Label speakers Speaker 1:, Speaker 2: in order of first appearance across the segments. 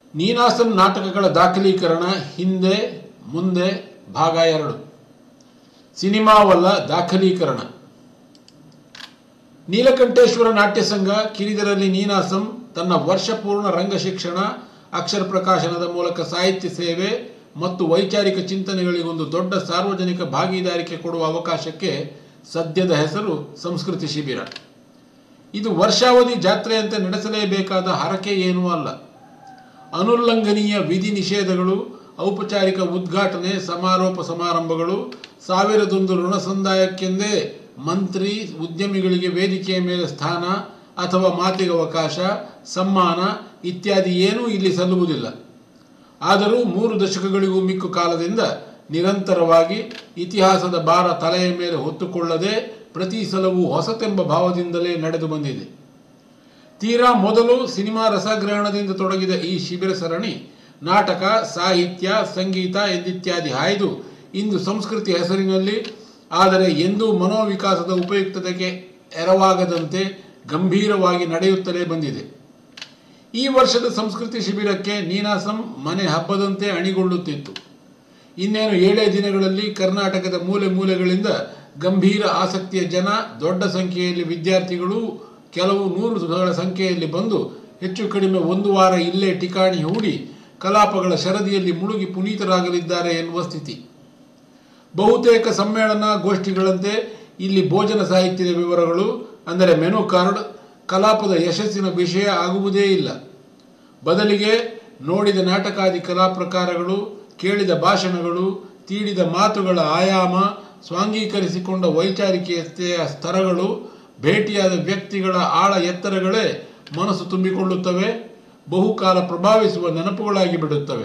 Speaker 1: ನೀನಾಸಂ ನಾಟಕಗಳ ದಾಖಲೀಕರಣ ಹಿಂದೆ ಮುಂದೆ ಭಾಗ ಎರಡು ಸಿನಿಮಾವಲ್ಲ ದಾಖಲೀಕರಣ ನೀಲಕಂಠೇಶ್ವರ ನಾಟ್ಯ ಸಂಘ ಕಿರಿದರಲ್ಲಿ ನೀನಾಸಂ ತನ್ನ ವರ್ಷಪೂರ್ಣ ರಂಗ ಶಿಕ್ಷಣ ಅಕ್ಷರ ಪ್ರಕಾಶನದ ಮೂಲಕ ಸಾಹಿತ್ಯ ಸೇವೆ ಮತ್ತು ವೈಚಾರಿಕ ಚಿಂತನೆಗಳಿಗೊಂದು ದೊಡ್ಡ ಸಾರ್ವಜನಿಕ ಭಾಗೀದಾರಿಕೆ ಕೊಡುವ ಅವಕಾಶಕ್ಕೆ ಸದ್ಯದ ಹೆಸರು ಸಂಸ್ಕೃತಿ ಶಿಬಿರ ಇದು ವರ್ಷಾವಧಿ ಜಾತ್ರೆಯಂತೆ ನಡೆಸಲೇಬೇಕಾದ ಹರಕೆ ಏನೂ ಅಲ್ಲ ಅನುಲ್ಲಂಘನೀಯ ವಿಧಿ ನಿಷೇಧಗಳು ಔಪಚಾರಿಕ ಉದ್ಘಾಟನೆ ಸಮಾರೋಪ ಸಮಾರಂಭಗಳು ಸಾವಿರದೊಂದು ಋಣ ಸಂದಾಯಕ್ಕೆಂದೇ ಮಂತ್ರಿ ಉದ್ಯಮಿಗಳಿಗೆ ವೇದಿಕೆಯ ಮೇಲೆ ಸ್ಥಾನ ಅಥವಾ ಮಾತಿಗೆ ಅವಕಾಶ ಸಮ್ಮಾನ ಇತ್ಯಾದಿ ಏನೂ ಇಲ್ಲಿ ಸಲ್ಲುವುದಿಲ್ಲ ಆದರೂ ಮೂರು ದಶಕಗಳಿಗೂ ಮಿಕ್ಕು ಕಾಲದಿಂದ ನಿರಂತರವಾಗಿ ಇತಿಹಾಸದ ಭಾರ ತಲೆಯ ಮೇಲೆ ಹೊತ್ತುಕೊಳ್ಳದೆ ಪ್ರತಿ ಸಲವೂ ಹೊಸತೆಂಬ ಭಾವದಿಂದಲೇ ನಡೆದು ಬಂದಿದೆ ತೀರಾ ಮೊದಲು ಸಿನಿಮಾ ರಸಗ್ರಹಣದಿಂದ ತೊಡಗಿದ ಈ ಶಿಬಿರ ಸರಣಿ ನಾಟಕ ಸಾಹಿತ್ಯ ಸಂಗೀತ ಎಂದಿತ್ಯಾದಿ ಹಾಯ್ದು ಇಂದು ಸಂಸ್ಕೃತಿ ಹೆಸರಿನಲ್ಲಿ ಆದರೆ ಎಂದೂ ಮನೋವಿಕಾಸದ ಉಪಯುಕ್ತತೆಗೆ ಎರವಾಗದಂತೆ ಗಂಭೀರವಾಗಿ ನಡೆಯುತ್ತಲೇ ಬಂದಿದೆ ಈ ವರ್ಷದ ಸಂಸ್ಕೃತಿ ಶಿಬಿರಕ್ಕೆ ನೀನಾಸಂ ಮನೆ ಹಬ್ಬದಂತೆ ಅಣಿಗೊಳ್ಳುತ್ತಿತ್ತು ಇನ್ನೇನು ಏಳೇ ದಿನಗಳಲ್ಲಿ ಕರ್ನಾಟಕದ ಮೂಲೆ ಮೂಲೆಗಳಿಂದ ಗಂಭೀರ ಆಸಕ್ತಿಯ ಜನ ದೊಡ್ಡ ಸಂಖ್ಯೆಯಲ್ಲಿ ವಿದ್ಯಾರ್ಥಿಗಳು ಕೆಲವು ನೂರುಗಳ ಸಂಖ್ಯೆಯಲ್ಲಿ ಬಂದು ಹೆಚ್ಚು ಕಡಿಮೆ ಒಂದು ವಾರ ಇಲ್ಲೇ ಠಿಕಾಣಿ ಹೂಡಿ ಕಲಾಪಗಳ ಶರದಿಯಲ್ಲಿ ಮುಳುಗಿ ಪುನೀತರಾಗಲಿದ್ದಾರೆ ಎನ್ನುವ ಸ್ಥಿತಿ ಬಹುತೇಕ ಸಮ್ಮೇಳನ ಗೋಷ್ಠಿಗಳಂತೆ ಇಲ್ಲಿ ಭೋಜನ ಸಾಹಿತ್ಯದ ವಿವರಗಳು ಅಂದರೆ ಮೆನು ಕಾರ್ಡ್ ಕಲಾಪದ ಯಶಸ್ಸಿನ ವಿಷಯ ಆಗುವುದೇ ಇಲ್ಲ ಬದಲಿಗೆ ನೋಡಿದ ನಾಟಕಾದಿ ಕಲಾ ಪ್ರಕಾರಗಳು ಕೇಳಿದ ಭಾಷಣಗಳು ತೀಡಿದ ಮಾತುಗಳ ಆಯಾಮ ಸ್ವಾಂಗೀಕರಿಸಿಕೊಂಡ ವೈಚಾರಿಕತೆಯ ಸ್ತರಗಳು ಭೇಟಿಯಾದ ವ್ಯಕ್ತಿಗಳ ಆಳ ಎತ್ತರಗಳೇ ಮನಸ್ಸು ತುಂಬಿಕೊಳ್ಳುತ್ತವೆ ಬಹುಕಾಲ ಪ್ರಭಾವಿಸುವ ನೆನಪುಗಳಾಗಿ ಬಿಡುತ್ತವೆ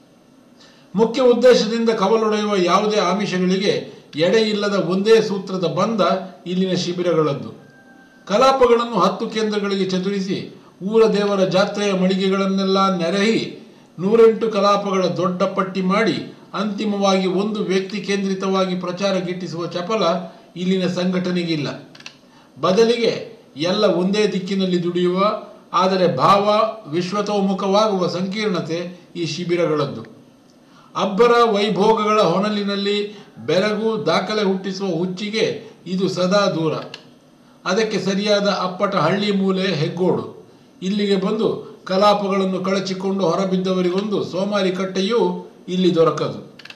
Speaker 1: ಮುಖ್ಯ ಉದ್ದೇಶದಿಂದ ಕವಲೊಡೆಯುವ ಯಾವುದೇ ಆಮಿಷಗಳಿಗೆ ಎಡೆಯಿಲ್ಲದ ಒಂದೇ ಸೂತ್ರದ ಬಂಧ ಇಲ್ಲಿನ ಶಿಬಿರಗಳದ್ದು ಕಲಾಪಗಳನ್ನು ಹತ್ತು ಕೇಂದ್ರಗಳಿಗೆ ಚದುರಿಸಿ ಊರ ದೇವರ ಜಾತ್ರೆಯ ಮಳಿಗೆಗಳನ್ನೆಲ್ಲ ನೆರೆಹಿ ನೂರೆಂಟು ಕಲಾಪಗಳ ದೊಡ್ಡ ಪಟ್ಟಿ ಮಾಡಿ ಅಂತಿಮವಾಗಿ ಒಂದು ವ್ಯಕ್ತಿ ಕೇಂದ್ರಿತವಾಗಿ ಪ್ರಚಾರ ಗಿಟ್ಟಿಸುವ ಚಪಲ ಇಲ್ಲಿನ ಸಂಘಟನೆಗಿಲ್ಲ ಬದಲಿಗೆ ಎಲ್ಲ ಒಂದೇ ದಿಕ್ಕಿನಲ್ಲಿ ದುಡಿಯುವ ಆದರೆ ಭಾವ ವಿಶ್ವತೋಮುಖವಾಗುವ ಸಂಕೀರ್ಣತೆ ಈ ಶಿಬಿರಗಳದ್ದು ಅಬ್ಬರ ವೈಭೋಗಗಳ ಹೊನಲಿನಲ್ಲಿ ಬೆರಗು ದಾಖಲೆ ಹುಟ್ಟಿಸುವ ಹುಚ್ಚಿಗೆ ಇದು ಸದಾ ದೂರ ಅದಕ್ಕೆ ಸರಿಯಾದ ಅಪ್ಪಟ ಹಳ್ಳಿ ಮೂಲೆ ಹೆಗ್ಗೋಡು ಇಲ್ಲಿಗೆ ಬಂದು ಕಲಾಪಗಳನ್ನು ಕಳಚಿಕೊಂಡು ಹೊರಬಿದ್ದವರಿಗೊಂದು ಸೋಮಾರಿ ಕಟ್ಟೆಯೂ ಇಲ್ಲಿ ದೊರಕದು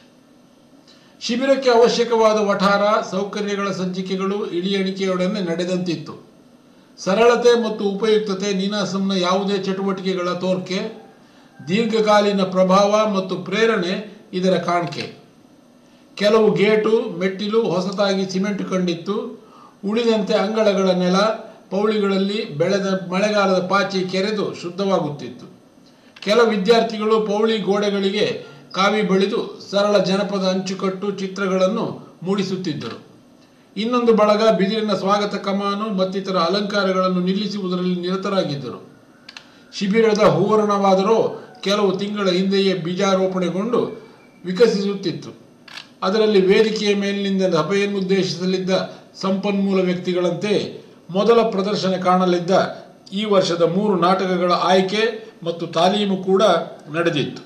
Speaker 1: ಶಿಬಿರಕ್ಕೆ ಅವಶ್ಯಕವಾದ ವಠಾರ ಸೌಕರ್ಯಗಳ ಸಂಚಿಕೆಗಳು ಇಳಿಯಣಿಕೆಯೊಡನೆ ನಡೆದಂತಿತ್ತು ಸರಳತೆ ಮತ್ತು ಉಪಯುಕ್ತತೆ ನೀನಾಸಂನ ಯಾವುದೇ ಚಟುವಟಿಕೆಗಳ ತೋರ್ಕೆ ದೀರ್ಘಕಾಲೀನ ಪ್ರಭಾವ ಮತ್ತು ಪ್ರೇರಣೆ ಇದರ ಕಾಣಿಕೆ ಕೆಲವು ಗೇಟು ಮೆಟ್ಟಿಲು ಹೊಸತಾಗಿ ಸಿಮೆಂಟ್ ಕಂಡಿತ್ತು ಉಳಿದಂತೆ ಅಂಗಳಗಳ ನೆಲ ಪೌಳಿಗಳಲ್ಲಿ ಬೆಳೆದ ಮಳೆಗಾಲದ ಪಾಚಿ ಕೆರೆದು ಶುದ್ಧವಾಗುತ್ತಿತ್ತು ಕೆಲ ವಿದ್ಯಾರ್ಥಿಗಳು ಪೌಳಿ ಗೋಡೆಗಳಿಗೆ ಕಾವಿ ಬಳಿದು ಸರಳ ಜನಪದ ಅಂಚುಕಟ್ಟು ಚಿತ್ರಗಳನ್ನು ಮೂಡಿಸುತ್ತಿದ್ದರು ಇನ್ನೊಂದು ಬಳಗ ಬಿದಿರಿನ ಸ್ವಾಗತ ಕಮಾನು ಮತ್ತಿತರ ಅಲಂಕಾರಗಳನ್ನು ನಿಲ್ಲಿಸುವುದರಲ್ಲಿ ನಿರತರಾಗಿದ್ದರು ಶಿಬಿರದ ಹೂರಣವಾದರೂ ಕೆಲವು ತಿಂಗಳ ಹಿಂದೆಯೇ ಬೀಜಾರೋಪಣೆಗೊಂಡು ವಿಕಸಿಸುತ್ತಿತ್ತು ಅದರಲ್ಲಿ ವೇದಿಕೆಯ ಮೇಲಿನಿಂದ ಸಭೆಯನ್ನುದ್ದೇಶಿಸಲಿದ್ದ ಸಂಪನ್ಮೂಲ ವ್ಯಕ್ತಿಗಳಂತೆ ಮೊದಲ ಪ್ರದರ್ಶನ ಕಾಣಲಿದ್ದ ಈ ವರ್ಷದ ಮೂರು ನಾಟಕಗಳ ಆಯ್ಕೆ ಮತ್ತು ತಾಲೀಮು ಕೂಡ ನಡೆದಿತ್ತು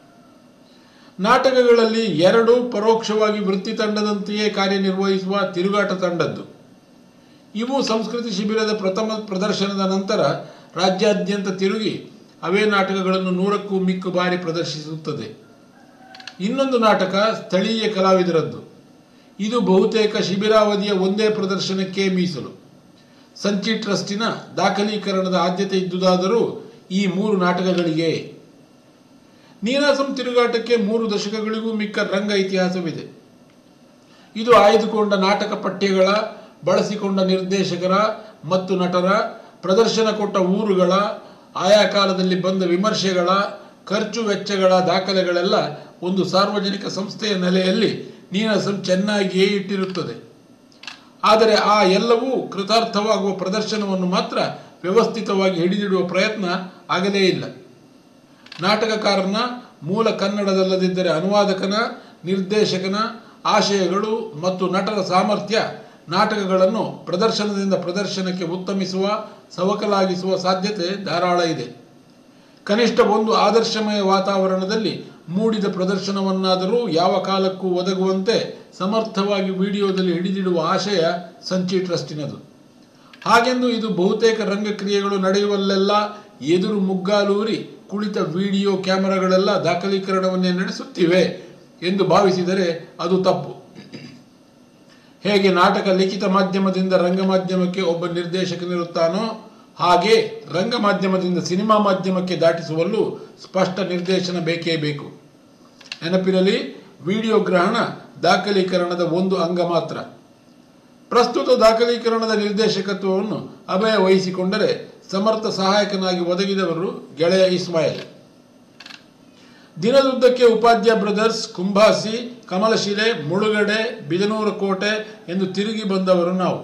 Speaker 1: ನಾಟಕಗಳಲ್ಲಿ ಎರಡು ಪರೋಕ್ಷವಾಗಿ ವೃತ್ತಿ ತಂಡದಂತೆಯೇ ಕಾರ್ಯನಿರ್ವಹಿಸುವ ತಿರುಗಾಟ ತಂಡದ್ದು ಇವು ಸಂಸ್ಕೃತಿ ಶಿಬಿರದ ಪ್ರಥಮ ಪ್ರದರ್ಶನದ ನಂತರ ರಾಜ್ಯಾದ್ಯಂತ ತಿರುಗಿ ಅವೇ ನಾಟಕಗಳನ್ನು ನೂರಕ್ಕೂ ಮಿಕ್ಕು ಬಾರಿ ಪ್ರದರ್ಶಿಸುತ್ತದೆ ಇನ್ನೊಂದು ನಾಟಕ ಸ್ಥಳೀಯ ಕಲಾವಿದರದ್ದು ಇದು ಬಹುತೇಕ ಶಿಬಿರಾವಧಿಯ ಒಂದೇ ಪ್ರದರ್ಶನಕ್ಕೆ ಮೀಸಲು ಸಂಚಿ ಟ್ರಸ್ಟಿನ ದಾಖಲೀಕರಣದ ಆದ್ಯತೆ ಇದ್ದುದಾದರೂ ಈ ಮೂರು ನಾಟಕಗಳಿಗೆ ನೀನಾಸಂ ತಿರುಗಾಟಕ್ಕೆ ಮೂರು ದಶಕಗಳಿಗೂ ಮಿಕ್ಕ ರಂಗ ಇತಿಹಾಸವಿದೆ ಇದು ಆಯ್ದುಕೊಂಡ ನಾಟಕ ಪಠ್ಯಗಳ ಬಳಸಿಕೊಂಡ ನಿರ್ದೇಶಕರ ಮತ್ತು ನಟರ ಪ್ರದರ್ಶನ ಕೊಟ್ಟ ಊರುಗಳ ಆಯಾ ಕಾಲದಲ್ಲಿ ಬಂದ ವಿಮರ್ಶೆಗಳ ಖರ್ಚು ವೆಚ್ಚಗಳ ದಾಖಲೆಗಳೆಲ್ಲ ಒಂದು ಸಾರ್ವಜನಿಕ ಸಂಸ್ಥೆಯ ನೆಲೆಯಲ್ಲಿ ನೀನಾಸಂ ಚೆನ್ನಾಗಿಯೇ ಇಟ್ಟಿರುತ್ತದೆ ಆದರೆ ಆ ಎಲ್ಲವೂ ಕೃತಾರ್ಥವಾಗುವ ಪ್ರದರ್ಶನವನ್ನು ಮಾತ್ರ ವ್ಯವಸ್ಥಿತವಾಗಿ ಹಿಡಿದಿಡುವ ಪ್ರಯತ್ನ ಆಗಲೇ ಇಲ್ಲ ನಾಟಕಕಾರನ ಮೂಲ ಕನ್ನಡದಲ್ಲದಿದ್ದರೆ ಅನುವಾದಕನ ನಿರ್ದೇಶಕನ ಆಶಯಗಳು ಮತ್ತು ನಟರ ಸಾಮರ್ಥ್ಯ ನಾಟಕಗಳನ್ನು ಪ್ರದರ್ಶನದಿಂದ ಪ್ರದರ್ಶನಕ್ಕೆ ಉತ್ತಮಿಸುವ ಸವಕಲಾಗಿಸುವ ಸಾಧ್ಯತೆ ಧಾರಾಳ ಇದೆ ಕನಿಷ್ಠ ಒಂದು ಆದರ್ಶಮಯ ವಾತಾವರಣದಲ್ಲಿ ಮೂಡಿದ ಪ್ರದರ್ಶನವನ್ನಾದರೂ ಯಾವ ಕಾಲಕ್ಕೂ ಒದಗುವಂತೆ ಸಮರ್ಥವಾಗಿ ವಿಡಿಯೋದಲ್ಲಿ ಹಿಡಿದಿಡುವ ಆಶಯ ಸಂಚಿ ಟ್ರಸ್ಟಿನದು ಹಾಗೆಂದು ಇದು ಬಹುತೇಕ ರಂಗಕ್ರಿಯೆಗಳು ನಡೆಯುವಲ್ಲೆಲ್ಲ ಎದುರು ಮುಗ್ಗಾಲೂರಿ ಕುಳಿತ ವಿಡಿಯೋ ಕ್ಯಾಮೆರಾಗಳೆಲ್ಲ ದಾಖಲೀಕರಣವನ್ನೇ ನಡೆಸುತ್ತಿವೆ ಎಂದು ಭಾವಿಸಿದರೆ ಅದು ತಪ್ಪು ಹೇಗೆ ನಾಟಕ ಲಿಖಿತ ಮಾಧ್ಯಮದಿಂದ ರಂಗ ಮಾಧ್ಯಮಕ್ಕೆ ಒಬ್ಬ ನಿರ್ದೇಶಕನಿರುತ್ತಾನೋ ಹಾಗೆ ರಂಗ ಮಾಧ್ಯಮದಿಂದ ಸಿನಿಮಾ ಮಾಧ್ಯಮಕ್ಕೆ ದಾಟಿಸುವಲ್ಲೂ ಸ್ಪಷ್ಟ ನಿರ್ದೇಶನ ಬೇಕೇ ಬೇಕು ನೆನಪಿರಲಿ ವಿಡಿಯೋ ಗ್ರಹಣ ದಾಖಲೀಕರಣದ ಒಂದು ಅಂಗ ಮಾತ್ರ ಪ್ರಸ್ತುತ ದಾಖಲೀಕರಣದ ನಿರ್ದೇಶಕತ್ವವನ್ನು ಅಭಯ ವಹಿಸಿಕೊಂಡರೆ ಸಮರ್ಥ ಸಹಾಯಕನಾಗಿ ಒದಗಿದವರು ಗೆಳೆಯ ಇಸ್ಮಾಯಿಲ್ ದಿನದುದ್ದಕ್ಕೆ ಉಪಾಧ್ಯ ಬ್ರದರ್ಸ್ ಕುಂಭಾಸಿ ಕಮಲಶಿಲೆ ಮುಳುಗಡೆ ಬಿಜನೂರ ಕೋಟೆ ಎಂದು ತಿರುಗಿ ಬಂದವರು ನಾವು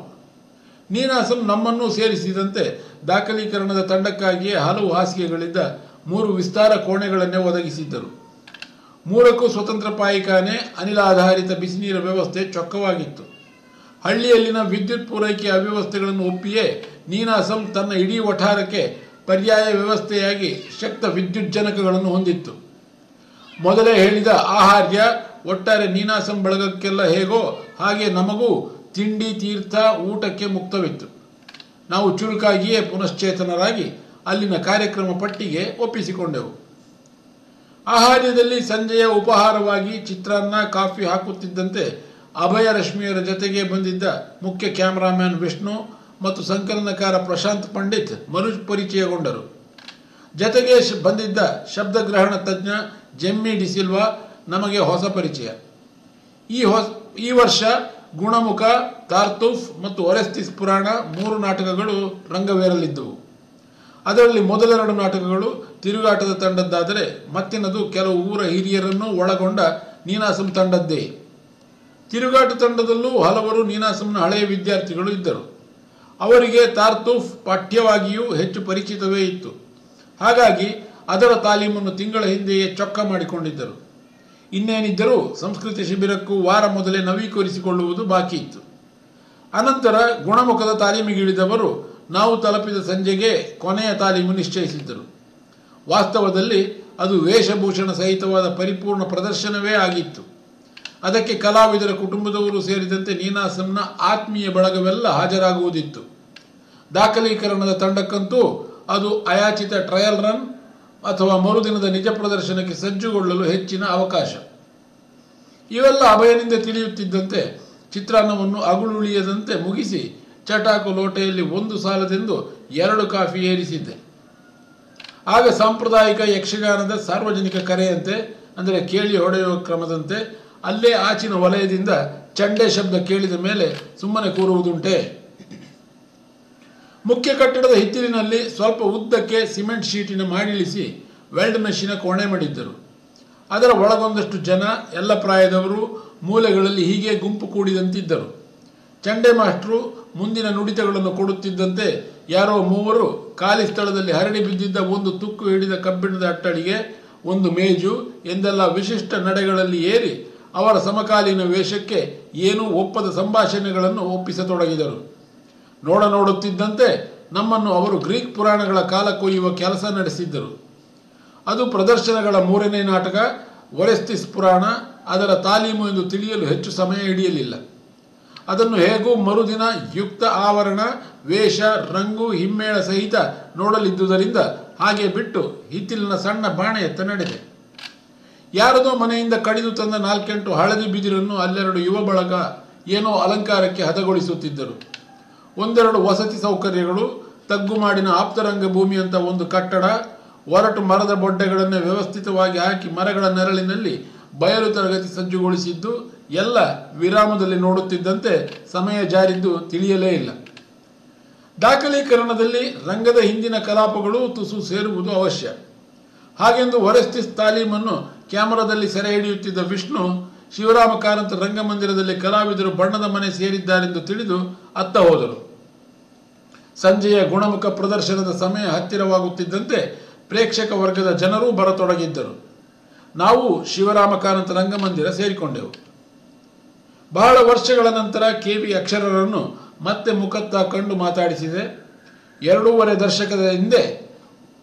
Speaker 1: ನೀನಾಸಂ ನಮ್ಮನ್ನೂ ಸೇರಿಸಿದಂತೆ ದಾಖಲೀಕರಣದ ತಂಡಕ್ಕಾಗಿಯೇ ಹಲವು ಹಾಸಿಗೆಗಳಿದ್ದ ಮೂರು ವಿಸ್ತಾರ ಕೋಣೆಗಳನ್ನೇ ಒದಗಿಸಿದ್ದರು ಮೂರಕ್ಕೂ ಸ್ವತಂತ್ರ ಪಾಯಿಖಾನೆ ಅನಿಲ ಆಧಾರಿತ ಬಿಸಿನೀರ ವ್ಯವಸ್ಥೆ ಚೊಕ್ಕವಾಗಿತ್ತು ಹಳ್ಳಿಯಲ್ಲಿನ ವಿದ್ಯುತ್ ಪೂರೈಕೆ ಅವ್ಯವಸ್ಥೆಗಳನ್ನು ಒಪ್ಪಿಯೇ ನೀನಾಸಂ ತನ್ನ ಇಡೀ ವಠಾರಕ್ಕೆ ಪರ್ಯಾಯ ವ್ಯವಸ್ಥೆಯಾಗಿ ಶಕ್ತ ವಿದ್ಯುಜ್ಜನಕಗಳನ್ನು ಹೊಂದಿತ್ತು ಮೊದಲೇ ಹೇಳಿದ ಆಹಾರ್ಯ ಒಟ್ಟಾರೆ ನೀನಾಸಂ ಬಳಗಕ್ಕೆಲ್ಲ ಹೇಗೋ ಹಾಗೆ ನಮಗೂ ತಿಂಡಿ ತೀರ್ಥ ಊಟಕ್ಕೆ ಮುಕ್ತವಿತ್ತು ನಾವು ಚುರುಕಾಗಿಯೇ ಪುನಶ್ಚೇತನರಾಗಿ ಅಲ್ಲಿನ ಕಾರ್ಯಕ್ರಮ ಪಟ್ಟಿಗೆ ಒಪ್ಪಿಸಿಕೊಂಡೆವು ಆಹಾರ್ಯದಲ್ಲಿ ಸಂಜೆಯ ಉಪಹಾರವಾಗಿ ಚಿತ್ರಾನ್ನ ಕಾಫಿ ಹಾಕುತ್ತಿದ್ದಂತೆ ಅಭಯ ರಶ್ಮಿಯರ ಜೊತೆಗೆ ಬಂದಿದ್ದ ಮುಖ್ಯ ಕ್ಯಾಮರಾಮ್ಯಾನ್ ವಿಷ್ಣು ಮತ್ತು ಸಂಕಲನಕಾರ ಪ್ರಶಾಂತ್ ಪಂಡಿತ್ ಮರು ಪರಿಚಯಗೊಂಡರು ಜೊತೆಗೆ ಶ್- ಬಂದಿದ್ದ ಶಬ್ದಗ್ರಹಣ ತಜ್ಞ ಜೆಮ್ಮಿ ಡಿಸಿಲ್ವಾ ನಮಗೆ ಹೊಸ ಪರಿಚಯ ಈ ಹೊಸ ಈ ವರ್ಷ ಗುಣಮುಖ ತಾರ್ತೂಫ್ ಮತ್ತು ಒರೆಸ್ತಿಸ್ ಪುರಾಣ ಮೂರು ನಾಟಕಗಳು ರಂಗವೇರಲಿದ್ದವು ಅದರಲ್ಲಿ ಮೊದಲೆರಡು ನಾಟಕಗಳು ತಿರುಗಾಟದ ತಂಡದ್ದಾದರೆ ಮತ್ತಿನದು ಕೆಲವು ಊರ ಹಿರಿಯರನ್ನು ಒಳಗೊಂಡ ನೀನಾಸಂ ತಂಡದ್ದೇ ತಿರುಗಾಟ ತಂಡದಲ್ಲೂ ಹಲವರು ನೀನಾಸಂನ ಹಳೆಯ ವಿದ್ಯಾರ್ಥಿಗಳು ಇದ್ದರು ಅವರಿಗೆ ತಾರ್ತೂಫ್ ಪಾಠ್ಯವಾಗಿಯೂ ಹೆಚ್ಚು ಪರಿಚಿತವೇ ಇತ್ತು ಹಾಗಾಗಿ ಅದರ ತಾಲೀಮನ್ನು ತಿಂಗಳ ಹಿಂದೆಯೇ ಚೊಕ್ಕ ಮಾಡಿಕೊಂಡಿದ್ದರು ಇನ್ನೇನಿದ್ದರೂ ಸಂಸ್ಕೃತಿ ಶಿಬಿರಕ್ಕೂ ವಾರ ಮೊದಲೇ ನವೀಕರಿಸಿಕೊಳ್ಳುವುದು ಬಾಕಿ ಇತ್ತು ಅನಂತರ ಗುಣಮುಖದ ತಾಲೀಮಿಗಿಳಿದವರು ನಾವು ತಲುಪಿದ ಸಂಜೆಗೆ ಕೊನೆಯ ತಾಲೀಮು ನಿಶ್ಚಯಿಸಿದ್ದರು ವಾಸ್ತವದಲ್ಲಿ ಅದು ವೇಷಭೂಷಣ ಸಹಿತವಾದ ಪರಿಪೂರ್ಣ ಪ್ರದರ್ಶನವೇ ಆಗಿತ್ತು ಅದಕ್ಕೆ ಕಲಾವಿದರ ಕುಟುಂಬದವರು ಸೇರಿದಂತೆ ನೀನಾಸಂನ ಆತ್ಮೀಯ ಬಳಗವೆಲ್ಲ ಹಾಜರಾಗುವುದಿತ್ತು ದಾಖಲೀಕರಣದ ತಂಡಕ್ಕಂತೂ ಅದು ಅಯಾಚಿತ ಟ್ರಯಲ್ ರನ್ ಅಥವಾ ಮರುದಿನದ ನಿಜ ಪ್ರದರ್ಶನಕ್ಕೆ ಸಜ್ಜುಗೊಳ್ಳಲು ಹೆಚ್ಚಿನ ಅವಕಾಶ ಇವೆಲ್ಲ ಅಭಯನಿಂದ ತಿಳಿಯುತ್ತಿದ್ದಂತೆ ಚಿತ್ರಾನ್ನವನ್ನು ಅಗುಳುಳಿಯದಂತೆ ಮುಗಿಸಿ ಚಟಾಕು ಲೋಟೆಯಲ್ಲಿ ಒಂದು ಸಾಲದೆಂದು ಎರಡು ಕಾಫಿ ಏರಿಸಿದ್ದೆ ಆಗ ಸಾಂಪ್ರದಾಯಿಕ ಯಕ್ಷಗಾನದ ಸಾರ್ವಜನಿಕ ಕರೆಯಂತೆ ಅಂದರೆ ಕೇಳಿ ಹೊಡೆಯುವ ಕ್ರಮದಂತೆ ಅಲ್ಲೇ ಆಚಿನ ವಲಯದಿಂದ ಚಂಡೆ ಶಬ್ದ ಕೇಳಿದ ಮೇಲೆ ಸುಮ್ಮನೆ ಕೂರುವುದುಂಟೆ ಮುಖ್ಯ ಕಟ್ಟಡದ ಹಿತ್ತಿಲಿನಲ್ಲಿ ಸ್ವಲ್ಪ ಉದ್ದಕ್ಕೆ ಸಿಮೆಂಟ್ ಶೀಟಿನ ಮಾಡಿಳಿಸಿ ವೆಲ್ಡ್ ಮೆಷಿನ ಕೋಣೆ ಮಾಡಿದ್ದರು ಅದರ ಒಳಗೊಂದಷ್ಟು ಜನ ಎಲ್ಲ ಪ್ರಾಯದವರು ಮೂಲೆಗಳಲ್ಲಿ ಹೀಗೆ ಗುಂಪು ಕೂಡಿದಂತಿದ್ದರು ಚಂಡೆ ಮಾಸ್ಟ್ರು ಮುಂದಿನ ನುಡಿತಗಳನ್ನು ಕೊಡುತ್ತಿದ್ದಂತೆ ಯಾರೋ ಮೂವರು ಖಾಲಿ ಸ್ಥಳದಲ್ಲಿ ಹರಡಿ ಬಿದ್ದಿದ್ದ ಒಂದು ತುಕ್ಕು ಹಿಡಿದ ಕಬ್ಬಿಣದ ಅಟ್ಟಳಿಗೆ ಒಂದು ಮೇಜು ಎಂದೆಲ್ಲ ವಿಶಿಷ್ಟ ನಡೆಗಳಲ್ಲಿ ಏರಿ ಅವರ ಸಮಕಾಲೀನ ವೇಷಕ್ಕೆ ಏನೂ ಒಪ್ಪದ ಸಂಭಾಷಣೆಗಳನ್ನು ಒಪ್ಪಿಸತೊಡಗಿದರು ನೋಡ ನೋಡುತ್ತಿದ್ದಂತೆ ನಮ್ಮನ್ನು ಅವರು ಗ್ರೀಕ್ ಪುರಾಣಗಳ ಕಾಲ ಕೊಯ್ಯುವ ಕೆಲಸ ನಡೆಸಿದ್ದರು ಅದು ಪ್ರದರ್ಶನಗಳ ಮೂರನೇ ನಾಟಕ ಒರೆಸ್ತಿಸ್ ಪುರಾಣ ಅದರ ತಾಲೀಮು ಎಂದು ತಿಳಿಯಲು ಹೆಚ್ಚು ಸಮಯ ಹಿಡಿಯಲಿಲ್ಲ ಅದನ್ನು ಹೇಗೂ ಮರುದಿನ ಯುಕ್ತ ಆವರಣ ವೇಷ ರಂಗು ಹಿಮ್ಮೇಳ ಸಹಿತ ನೋಡಲಿದ್ದುದರಿಂದ ಹಾಗೆ ಬಿಟ್ಟು ಹಿತ್ತಿಲಿನ ಸಣ್ಣ ಬಾಣೆಯತ್ತ ನಡೆದೆ ಯಾರದೋ ಮನೆಯಿಂದ ಕಡಿದು ತಂದ ನಾಲ್ಕೆಂಟು ಹಳದಿ ಬಿದಿರನ್ನು ಅಲ್ಲೆರಡು ಯುವ ಬಳಗ ಏನೋ ಅಲಂಕಾರಕ್ಕೆ ಹದಗೊಳಿಸುತ್ತಿದ್ದರು ಒಂದೆರಡು ವಸತಿ ಸೌಕರ್ಯಗಳು ತಗ್ಗು ಮಾಡಿನ ಆಪ್ತರಂಗ ಭೂಮಿ ಅಂತ ಒಂದು ಕಟ್ಟಡ ಒರಟು ಮರದ ಬೊಡ್ಡೆಗಳನ್ನು ವ್ಯವಸ್ಥಿತವಾಗಿ ಹಾಕಿ ಮರಗಳ ನೆರಳಿನಲ್ಲಿ ಬಯಲು ತರಗತಿ ಸಜ್ಜುಗೊಳಿಸಿದ್ದು ಎಲ್ಲ ವಿರಾಮದಲ್ಲಿ ನೋಡುತ್ತಿದ್ದಂತೆ ಸಮಯ ಜಾರಿದ್ದು ತಿಳಿಯಲೇ ಇಲ್ಲ ದಾಖಲೀಕರಣದಲ್ಲಿ ರಂಗದ ಹಿಂದಿನ ಕಲಾಪಗಳು ತುಸು ಸೇರುವುದು ಅವಶ್ಯ ಹಾಗೆಂದು ವರಸ್ತಿಸ್ ತಾಲೀಮನ್ನು ಕ್ಯಾಮರಾದಲ್ಲಿ ಸೆರೆ ಹಿಡಿಯುತ್ತಿದ್ದ ವಿಷ್ಣು ಶಿವರಾಮ ಕಾರಂತ ರಂಗಮಂದಿರದಲ್ಲಿ ಕಲಾವಿದರು ಬಣ್ಣದ ಮನೆ ಸೇರಿದ್ದಾರೆಂದು ತಿಳಿದು ಅತ್ತ ಹೋದರು ಸಂಜೆಯ ಗುಣಮುಖ ಪ್ರದರ್ಶನದ ಸಮಯ ಹತ್ತಿರವಾಗುತ್ತಿದ್ದಂತೆ ಪ್ರೇಕ್ಷಕ ವರ್ಗದ ಜನರೂ ಬರತೊಡಗಿದ್ದರು ನಾವು ಶಿವರಾಮ ಕಾರಂತ ರಂಗಮಂದಿರ ಸೇರಿಕೊಂಡೆವು ಬಹಳ ವರ್ಷಗಳ ನಂತರ ಕೆ ವಿ ಅಕ್ಷರರನ್ನು ಮತ್ತೆ ಮುಖತ್ತ ಕಂಡು ಮಾತಾಡಿಸಿದೆ ಎರಡೂವರೆ ದಶಕದ ಹಿಂದೆ